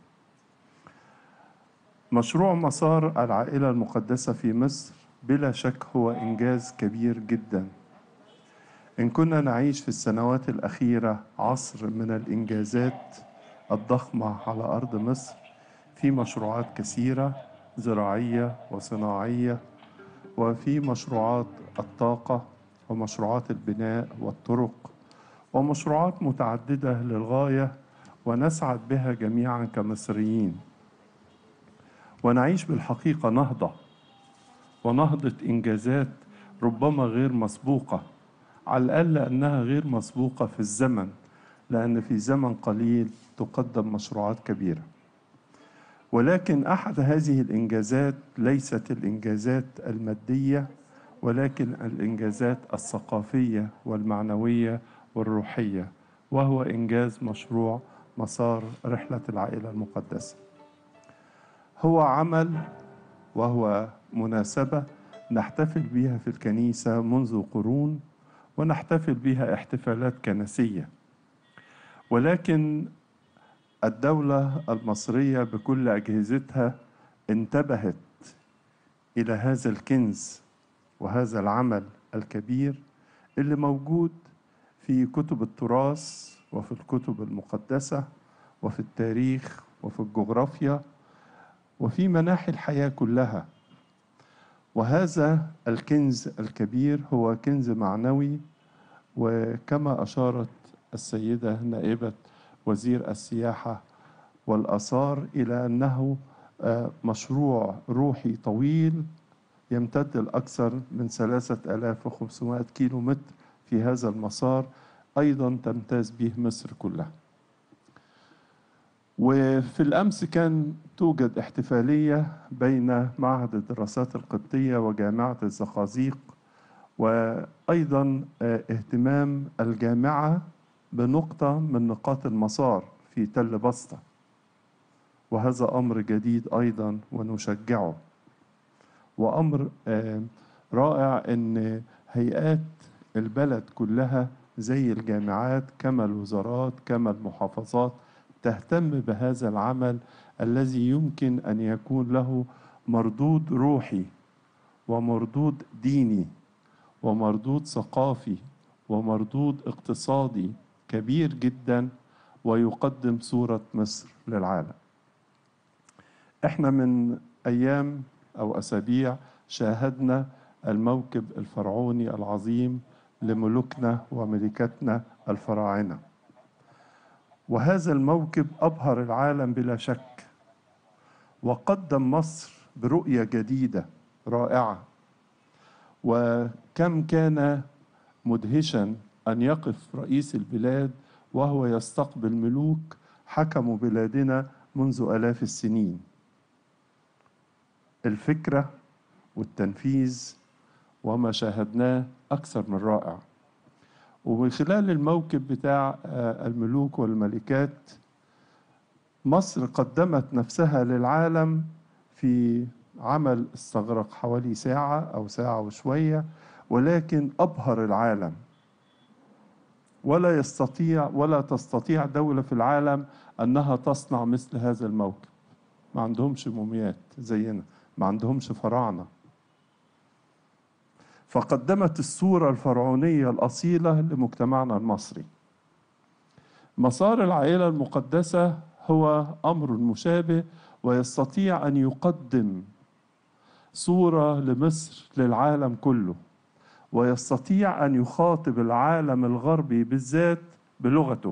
مشروع مسار العائلة المقدسة في مصر بلا شك هو إنجاز كبير جدا إن كنا نعيش في السنوات الأخيرة عصر من الإنجازات الضخمة على أرض مصر في مشروعات كثيرة زراعية وصناعية وفي مشروعات الطاقة ومشروعات البناء والطرق ومشروعات متعددة للغاية ونسعد بها جميعا كمصريين ونعيش بالحقيقة نهضة ونهضة إنجازات ربما غير مسبوقة على الأقل أنها غير مسبوقة في الزمن لأن في زمن قليل تقدم مشروعات كبيرة ولكن أحد هذه الإنجازات ليست الإنجازات المادية ولكن الإنجازات الثقافية والمعنوية والروحية وهو إنجاز مشروع مسار رحلة العائلة المقدسة هو عمل وهو مناسبة نحتفل بها في الكنيسة منذ قرون ونحتفل بها احتفالات كنسية ولكن الدولة المصرية بكل أجهزتها انتبهت إلى هذا الكنز وهذا العمل الكبير اللي موجود في كتب التراث وفي الكتب المقدسة وفي التاريخ وفي الجغرافيا وفي مناحي الحياة كلها وهذا الكنز الكبير هو كنز معنوي وكما أشارت السيدة نائبة وزير السياحة والآثار إلى أنه آه، مشروع روحي طويل يمتد لأكثر من 3500 كيلو متر في هذا المسار أيضا تمتاز به مصر كلها وفي الأمس كان توجد احتفالية بين معهد الدراسات القبطية وجامعة الزقازيق وأيضا آه، اهتمام الجامعة بنقطة من نقاط المسار في تل بسطة وهذا أمر جديد أيضا ونشجعه وأمر آه، رائع أن هيئات البلد كلها زي الجامعات كما الوزارات كما المحافظات تهتم بهذا العمل الذي يمكن ان يكون له مردود روحي ومردود ديني ومردود ثقافي ومردود اقتصادي كبير جدا ويقدم صوره مصر للعالم. احنا من ايام او اسابيع شاهدنا الموكب الفرعوني العظيم لملوكنا وملكتنا الفراعنه. وهذا الموكب أبهر العالم بلا شك وقدم مصر برؤية جديدة رائعة وكم كان مدهشا أن يقف رئيس البلاد وهو يستقبل ملوك حكموا بلادنا منذ آلاف السنين الفكرة والتنفيذ وما شاهدناه أكثر من رائع ومن خلال الموكب بتاع آه، الملوك والملكات مصر قدمت نفسها للعالم في عمل استغرق حوالي ساعة أو ساعة وشوية ولكن أبهر العالم ولا يستطيع ولا تستطيع دولة في العالم أنها تصنع مثل هذا الموكب ما عندهمش موميات زينا ما عندهمش فراعنة فقدمت الصورة الفرعونية الأصيلة لمجتمعنا المصري مسار العائلة المقدسة هو أمر مشابه ويستطيع أن يقدم صورة لمصر للعالم كله ويستطيع أن يخاطب العالم الغربي بالذات بلغته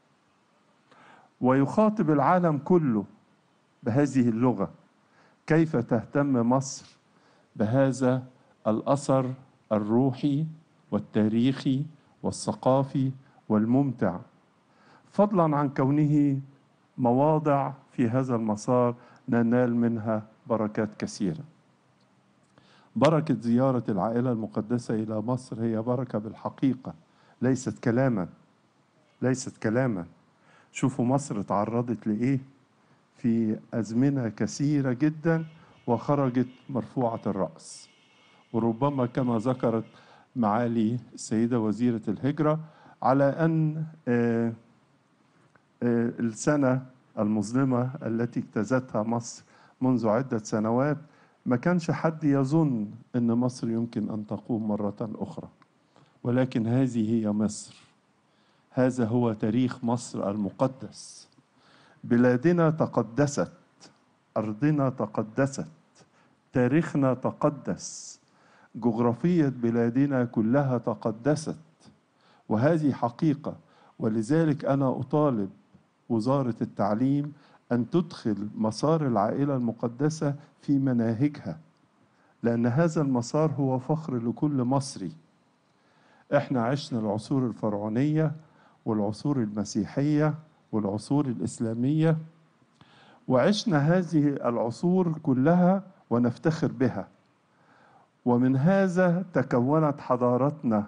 ويخاطب العالم كله بهذه اللغة كيف تهتم مصر بهذا الأثر الروحي والتاريخي والثقافي والممتع فضلا عن كونه مواضع في هذا المسار ننال منها بركات كثيره بركه زياره العائله المقدسه الى مصر هي بركه بالحقيقه ليست كلاما ليست كلاما شوفوا مصر تعرضت لايه في ازمنه كثيره جدا وخرجت مرفوعه الراس وربما كما ذكرت معالي السيدة وزيرة الهجرة على أن آه، آه، السنة المظلمة التي اجتازتها مصر منذ عدة سنوات ما كانش حد يظن أن مصر يمكن أن تقوم مرة أخرى ولكن هذه هي مصر هذا هو تاريخ مصر المقدس بلادنا تقدست أرضنا تقدست تاريخنا تقدس جغرافية بلادنا كلها تقدست وهذه حقيقة ولذلك أنا أطالب وزارة التعليم أن تدخل مسار العائلة المقدسة في مناهجها لأن هذا المسار هو فخر لكل مصري احنا عشنا العصور الفرعونية والعصور المسيحية والعصور الإسلامية وعشنا هذه العصور كلها ونفتخر بها ومن هذا تكونت حضارتنا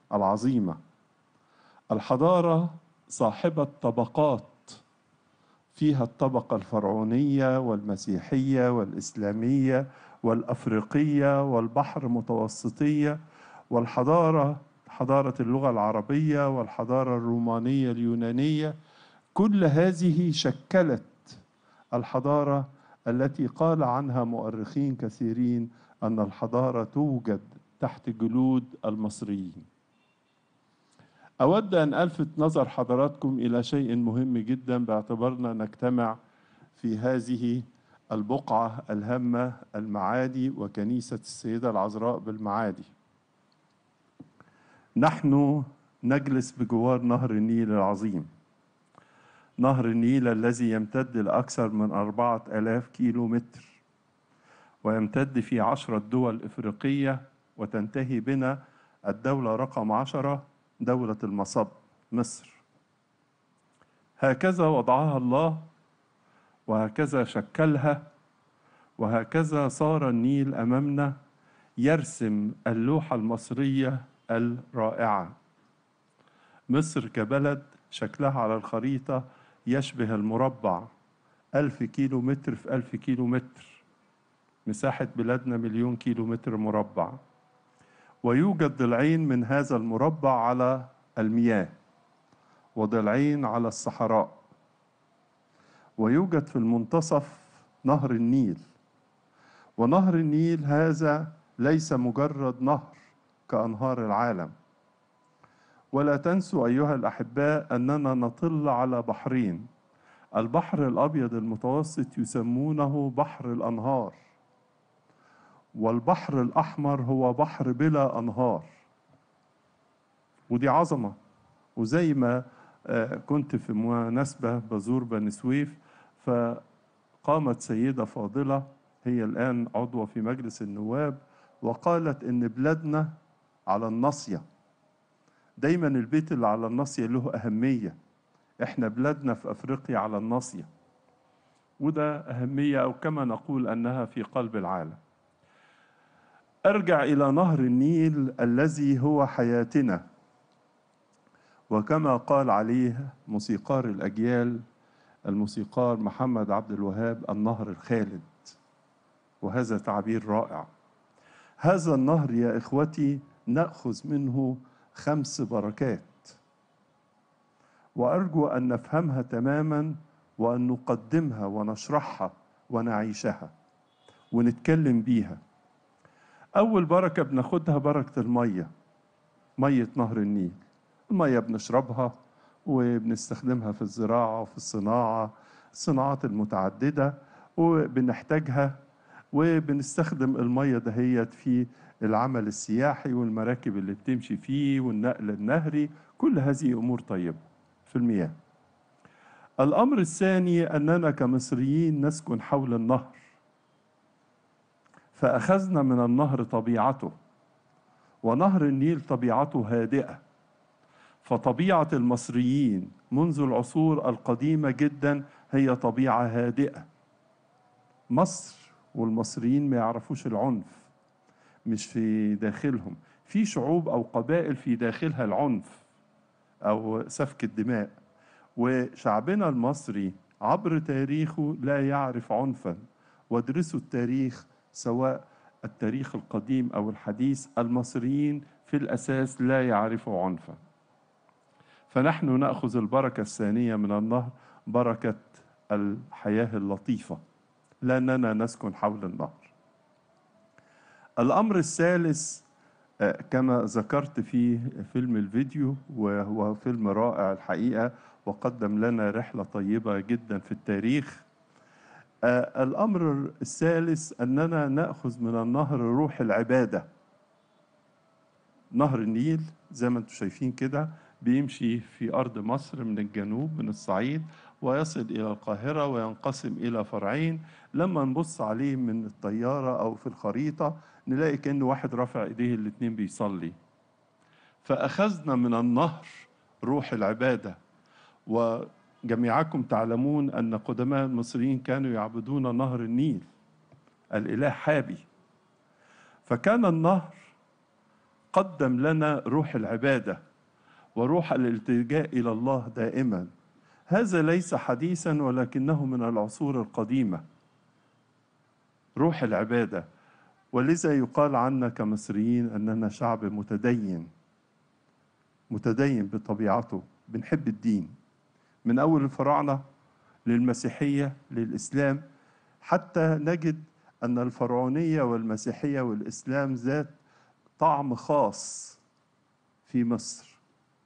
العظيمه الحضاره صاحبه طبقات فيها الطبقة الفرعونية والمسيحية والإسلامية والأفريقية والبحر متوسطية والحضارة حضارة اللغة العربية والحضارة الرومانية اليونانية كل هذه شكلت الحضارة التي قال عنها مؤرخين كثيرين أن الحضارة توجد تحت جلود المصريين أود أن ألفت نظر حضراتكم إلى شيء مهم جدا باعتبارنا نجتمع في هذه البقعة الهامة المعادي وكنيسة السيدة العذراء بالمعادي نحن نجلس بجوار نهر النيل العظيم نهر النيل الذي يمتد لأكثر من أربعة آلاف كيلو متر ويمتد في عشرة دول إفريقية وتنتهي بنا الدولة رقم عشرة دولة المصب مصر هكذا وضعها الله وهكذا شكلها وهكذا صار النيل أمامنا يرسم اللوحة المصرية الرائعة مصر كبلد شكلها على الخريطة يشبه المربع ألف كيلو متر في ألف كيلو متر مساحة بلادنا مليون كيلو متر مربع ويوجد ضلعين من هذا المربع على المياه وضلعين على الصحراء ويوجد في المنتصف نهر النيل ونهر النيل هذا ليس مجرد نهر كأنهار العالم ولا تنسوا أيها الأحباء أننا نطل على بحرين البحر الأبيض المتوسط يسمونه بحر الأنهار والبحر الأحمر هو بحر بلا أنهار ودي عظمة وزي ما آه، كنت في مناسبة بزور بني سويف فقامت سيدة فاضلة هي الآن عضوة في مجلس النواب وقالت إن بلادنا على الناصية دايما البيت اللي على الناصية له أهمية إحنا بلادنا في أفريقيا على الناصية وده أهمية أو كما نقول أنها في قلب العالم أرجع إلى نهر النيل الذي هو حياتنا وكما قال عليه موسيقار الأجيال الموسيقار محمد عبد الوهاب النهر الخالد وهذا تعبير رائع هذا النهر يا إخوتي نأخذ منه خمس بركات وأرجو أن نفهمها تماما وأن نقدمها ونشرحها ونعيشها ونتكلم بيها أول بركة بناخدها بركة المية مية نهر النيل المية بنشربها وبنستخدمها في الزراعة وفي الصناعة الصناعات المتعددة وبنحتاجها وبنستخدم المية دهيت في العمل السياحي والمراكب اللي بتمشي فيه والنقل النهري كل هذه أمور طيبة في المياه الأمر الثاني أننا كمصريين نسكن حول النهر فأخذنا من النهر طبيعته ونهر النيل طبيعته هادئة فطبيعة المصريين منذ العصور القديمة جدا هي طبيعة هادئة مصر والمصريين ما يعرفوش العنف مش في داخلهم في شعوب أو قبائل في داخلها العنف أو سفك الدماء وشعبنا المصري عبر تاريخه لا يعرف عنفا وادرسوا التاريخ سواء التاريخ القديم أو الحديث المصريين في الأساس لا يعرفوا عنفا فنحن نأخذ البركة الثانية من النهر بركة الحياة اللطيفة لأننا نسكن حول النهر الأمر الثالث آه، كما ذكرت في فيلم الفيديو وهو فيلم رائع الحقيقة وقدم لنا رحلة طيبة جدا في التاريخ آه، الأمر الثالث أننا نأخذ من النهر روح العبادة نهر النيل زي ما انتم شايفين كده بيمشي في أرض مصر من الجنوب من الصعيد ويصل إلى القاهرة وينقسم إلى فرعين لما نبص عليه من الطيارة أو في الخريطة نلاقي كأن واحد رافع إيديه الاتنين بيصلي فأخذنا من النهر روح العبادة وجميعكم تعلمون أن قدماء المصريين كانوا يعبدون نهر النيل الإله حابي فكان النهر قدم لنا روح العبادة وروح الالتجاء إلى الله دائما هذا ليس حديثا ولكنه من العصور القديمة روح العبادة ولذا يقال عنا كمصريين أننا شعب متدين متدين بطبيعته بنحب الدين من أول الفراعنة للمسيحية للإسلام حتى نجد أن الفرعونية والمسيحية والإسلام ذات طعم خاص في مصر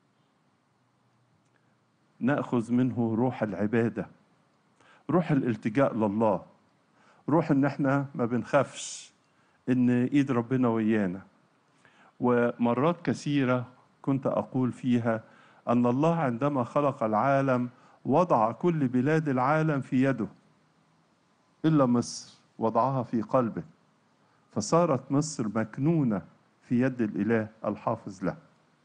ناخذ منه روح العباده روح الالتجاء لله روح ان احنا ما بنخافش ان ايد ربنا ويانا ومرات كثيره كنت اقول فيها ان الله عندما خلق العالم وضع كل بلاد العالم في يده الا مصر وضعها في قلبه فصارت مصر مكنونه في يد الاله الحافظ له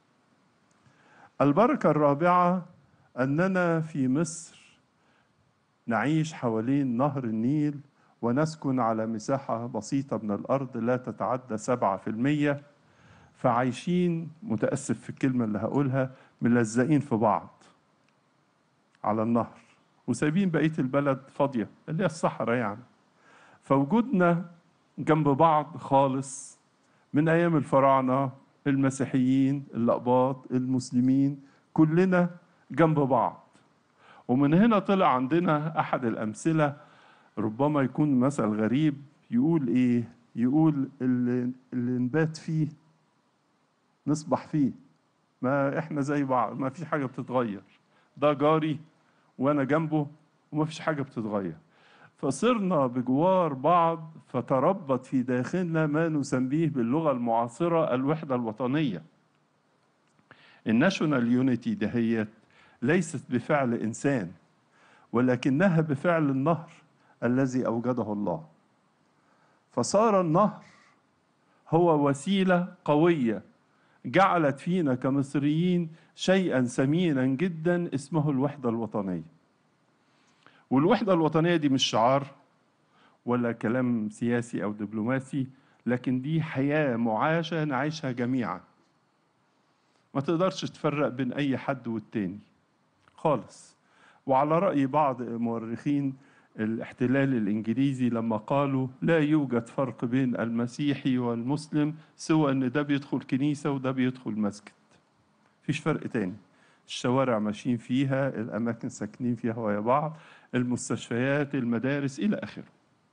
البركه الرابعه أننا في مصر نعيش حوالين نهر النيل ونسكن على مساحة بسيطة من الأرض لا تتعدى سبعة في المية فعايشين متأسف في الكلمة اللي هقولها ملزقين في بعض على النهر وسايبين بقية البلد فاضية اللي هي الصحراء يعني فوجودنا جنب بعض خالص من أيام الفراعنة المسيحيين الأقباط المسلمين كلنا جنب بعض ومن هنا طلع عندنا احد الامثله ربما يكون مثل غريب يقول ايه يقول اللي, اللي نبات فيه نصبح فيه ما احنا زي بعض ما فيش حاجه بتتغير ده جاري وانا جنبه وما فيش حاجه بتتغير فصرنا بجوار بعض فتربط في داخلنا ما نسميه باللغه المعاصره الوحده الوطنيه الناشونال يونيتي دهيت ليست بفعل انسان ولكنها بفعل النهر الذي اوجده الله فصار النهر هو وسيله قويه جعلت فينا كمصريين شيئا ثمينا جدا اسمه الوحده الوطنيه والوحده الوطنيه دي مش شعار ولا كلام سياسي او دبلوماسي لكن دي حياه معاشه نعيشها جميعا ما تقدرش تفرق بين اي حد والتاني خالص وعلى رأي بعض مؤرخين الاحتلال الإنجليزي لما قالوا لا يوجد فرق بين المسيحي والمسلم سوى أن ده بيدخل كنيسة وده بيدخل مسجد فيش فرق تاني الشوارع ماشيين فيها الأماكن ساكنين فيها ويا بعض المستشفيات المدارس إلى آخره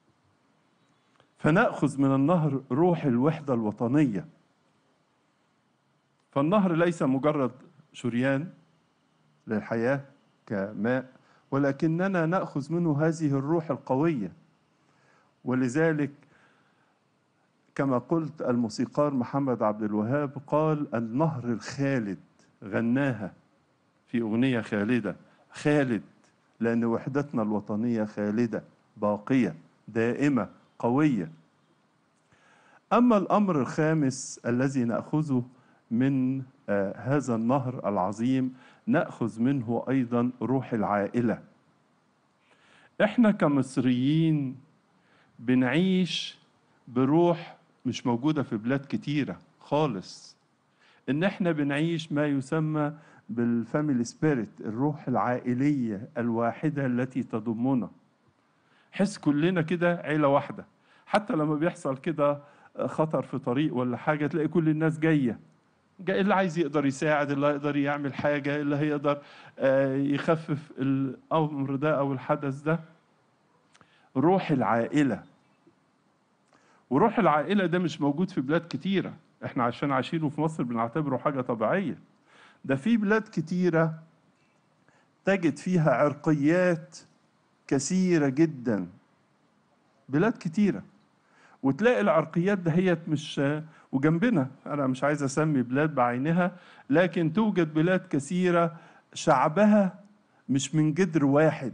فنأخذ من النهر روح الوحدة الوطنية فالنهر ليس مجرد شريان للحياة كماء ولكننا نأخذ منه هذه الروح القوية ولذلك كما قلت الموسيقار محمد عبد الوهاب قال النهر الخالد غناها في أغنية خالدة خالد لأن وحدتنا الوطنية خالدة باقية دائمة قوية أما الأمر الخامس الذي نأخذه من آه هذا النهر العظيم ناخذ منه ايضا روح العائله احنا كمصريين بنعيش بروح مش موجوده في بلاد كتيره خالص ان احنا بنعيش ما يسمى بالفاميلي سبيريت الروح العائليه الواحده التي تضمنا حس كلنا كده عيله واحده حتى لما بيحصل كده خطر في طريق ولا حاجه تلاقي كل الناس جايه اللي عايز يقدر يساعد اللي يقدر يعمل حاجة اللي هيقدر يخفف الأمر ده أو الحدث ده روح العائلة وروح العائلة ده مش موجود في بلاد كتيرة احنا عشان عايشينه في مصر بنعتبره حاجة طبيعية ده في بلاد كتيرة تجد فيها عرقيات كثيرة جدا بلاد كتيرة وتلاقي العرقيات دهيت مش وجنبنا انا مش عايز اسمي بلاد بعينها لكن توجد بلاد كثيره شعبها مش من جدر واحد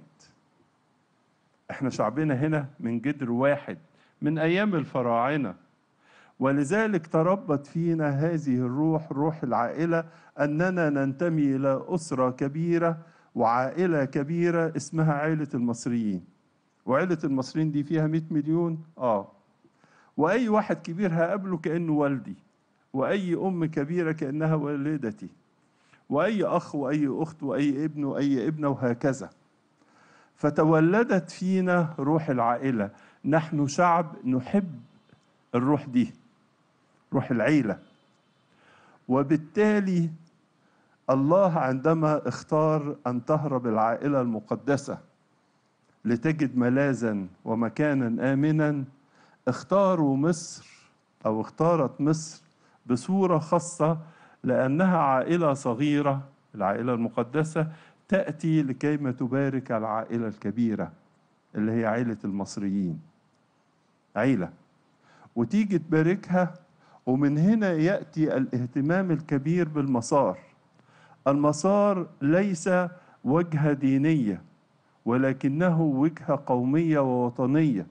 احنا شعبنا هنا من جدر واحد من ايام الفراعنه ولذلك تربت فينا هذه الروح روح العائله اننا ننتمي الى اسره كبيره وعائله كبيره اسمها عائله المصريين وعائله المصريين دي فيها 100 مليون اه واي واحد كبير هقابله كانه والدي واي ام كبيره كانها والدتي وأي أخ وأي أخت وأي ابن وأي ابنة وهكذا فتولدت فينا روح العائلة نحن شعب نحب الروح دي روح العيلة وبالتالي الله عندما اختار أن تهرب العائلة المقدسة لتجد ملاذا ومكانا آمنا اختاروا مصر أو اختارت مصر بصورة خاصة لأنها عائلة صغيرة العائلة المقدسة تأتي لكيما تبارك العائلة الكبيرة اللي هي عائلة المصريين عيلة وتيجي تباركها ومن هنا يأتي الاهتمام الكبير بالمسار المسار ليس وجهة دينية ولكنه وجهة قومية ووطنية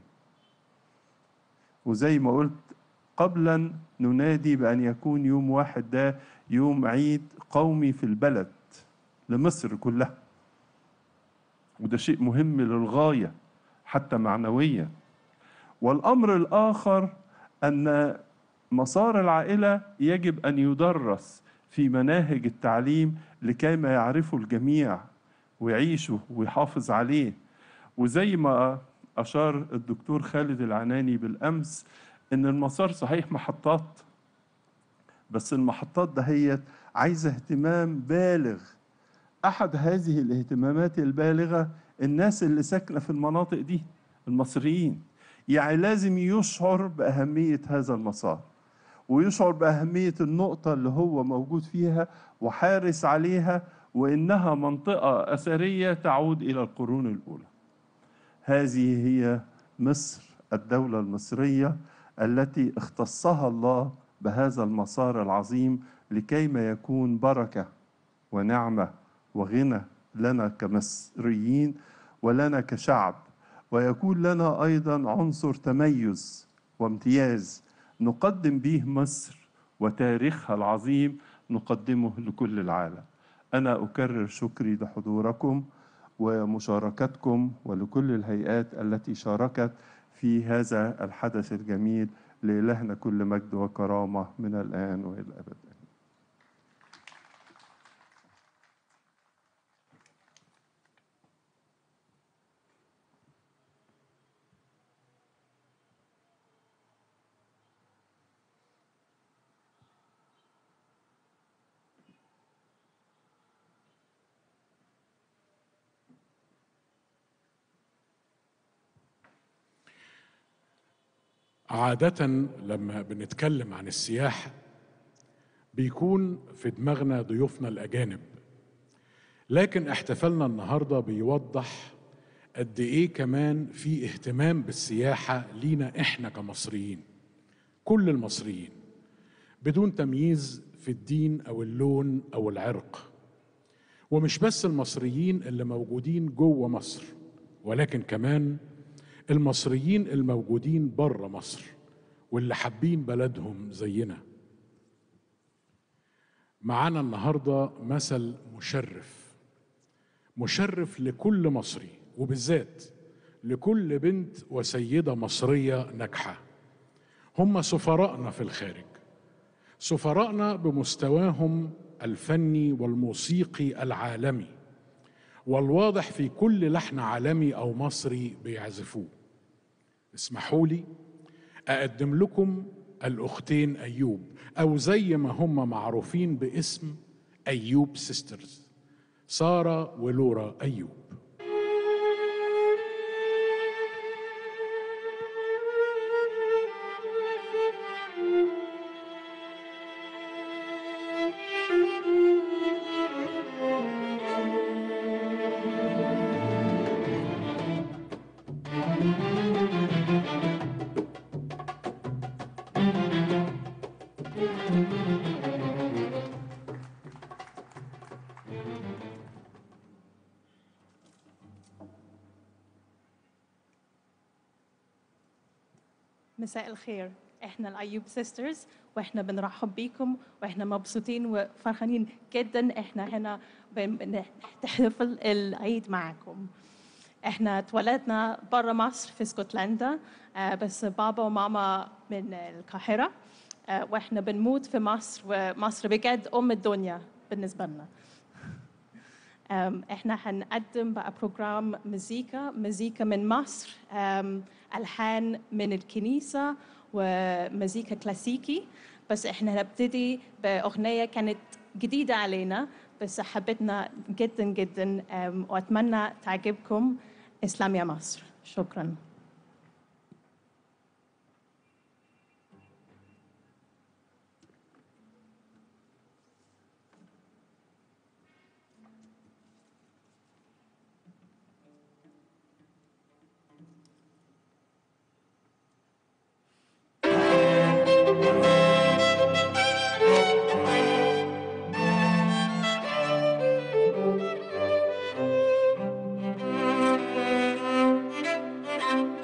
وزي ما قلت قبلا ننادي بأن يكون يوم واحد ده يوم عيد قومي في البلد لمصر كلها وده شيء مهم للغاية حتى معنويا والأمر الآخر أن مسار العائلة يجب أن يدرس في مناهج التعليم لكي ما يعرفه الجميع ويعيشه ويحافظ عليه وزي ما أشار الدكتور خالد العناني بالأمس إن المسار صحيح محطات بس المحطات دهيت عايزة اهتمام بالغ أحد هذه الاهتمامات البالغة الناس اللي ساكنة في المناطق دي المصريين يعني لازم يشعر بأهمية هذا المسار ويشعر بأهمية النقطة اللي هو موجود فيها وحارس عليها وإنها منطقة أثرية تعود إلى القرون الأولى هذه هي مصر الدولة المصرية التي اختصها الله بهذا المسار العظيم لكيما يكون بركة ونعمة وغنى لنا كمصريين ولنا كشعب ويكون لنا أيضا عنصر تميز وامتياز نقدم به مصر وتاريخها العظيم نقدمه لكل العالم أنا أكرر شكري لحضوركم ومشاركتكم ولكل الهيئات التي شاركت في هذا الحدث الجميل لإلهنا كل مجد وكرامة من الآن وإلى الأبد عادة لما بنتكلم عن السياحة بيكون في دماغنا ضيوفنا الأجانب لكن احتفالنا النهاردة بيوضح قد إيه كمان في اهتمام بالسياحة لينا إحنا كمصريين كل المصريين بدون تمييز في الدين أو اللون أو العرق ومش بس المصريين اللي موجودين جوه مصر ولكن كمان المصريين الموجودين بره مصر واللي حابين بلدهم زينا معانا النهارده مثل مشرف مشرف لكل مصري وبالذات لكل بنت وسيده مصريه ناجحه هم سفراءنا في الخارج سفراءنا بمستواهم الفني والموسيقي العالمي والواضح في كل لحن عالمي او مصري بيعزفوه اسمحوا لي اقدم لكم الاختين ايوب او زي ما هم معروفين باسم ايوب سيسترز ساره ولورا ايوب مساء الخير احنا الايوب سيسترز واحنا بنرحب بيكم واحنا مبسوطين وفرحانين جدا احنا هنا بن- بنحتفل العيد معاكم احنا اتولدنا برا مصر في اسكتلندا آه، بس بابا وماما من القاهرة آه، واحنا بنموت في مصر ومصر بجد ام الدنيا بالنسبة لنا أم، احنا هنقدم بقى بروجرام مزيكا مزيكا من مصر أم، الحان من الكنيسه ومزيكا كلاسيكي بس احنا هنبتدي باغنيه كانت جديده علينا بس حبيتنا جدا جدا أم، واتمنى تعجبكم اسلام يا مصر شكرا Thank you.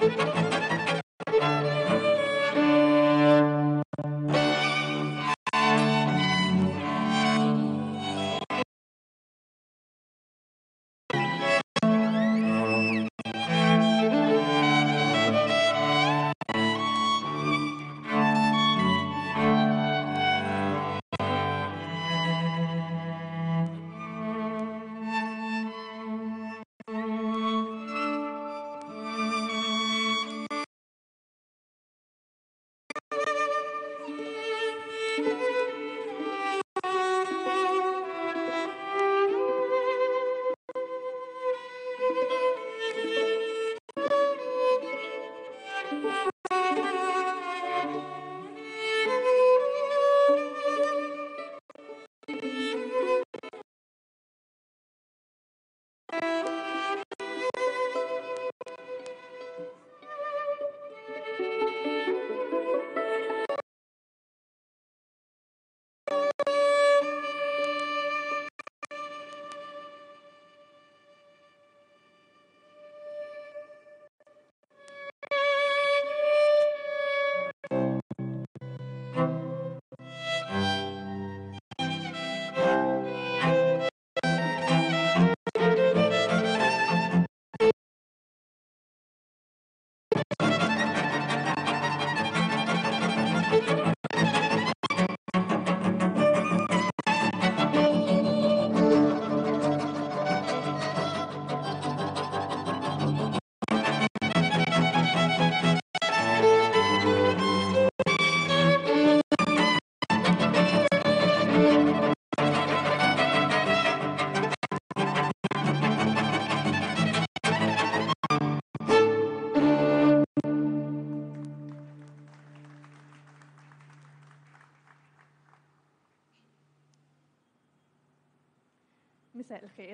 مساء الخير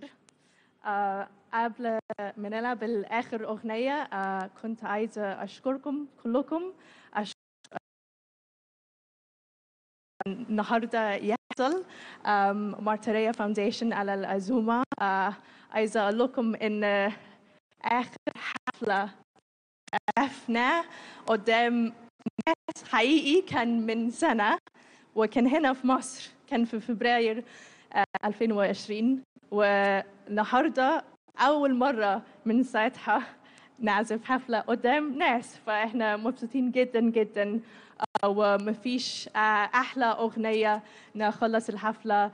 آه، قبل ما نلعب الآخر أغنية آه، كنت عايزة أشكركم كلكم أش... النهاردة يحصل مارتريا فاونديشن على العزومة آه، عايزة أقول لكم إن آخر حفلة عرفنا قدام ناس حقيقي كان من سنة وكان هنا في مصر كان في فبراير آه، 2020 والنهارده أول مرة من ساعتها نعزف حفلة قدام ناس فإحنا مبسوطين جدا جدا آه، ومفيش آه، أحلى أغنية نخلص الحفلة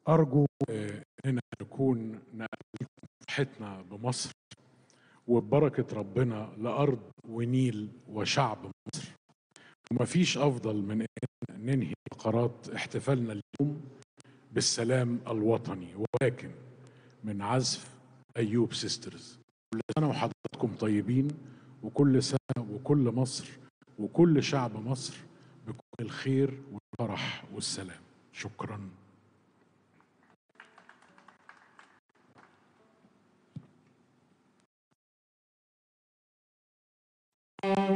أرجو آه، إننا نكون نقلكم فرحتنا بمصر وببركة ربنا لأرض ونيل وشعب مصر ومفيش أفضل من إن ننهي فقرات احتفالنا اليوم بالسلام الوطني ولكن من عزف أيوب سيسترز كل سنة وحضراتكم طيبين وكل سنة وكل مصر وكل شعب مصر بكل الخير والفرح والسلام شكراً Thank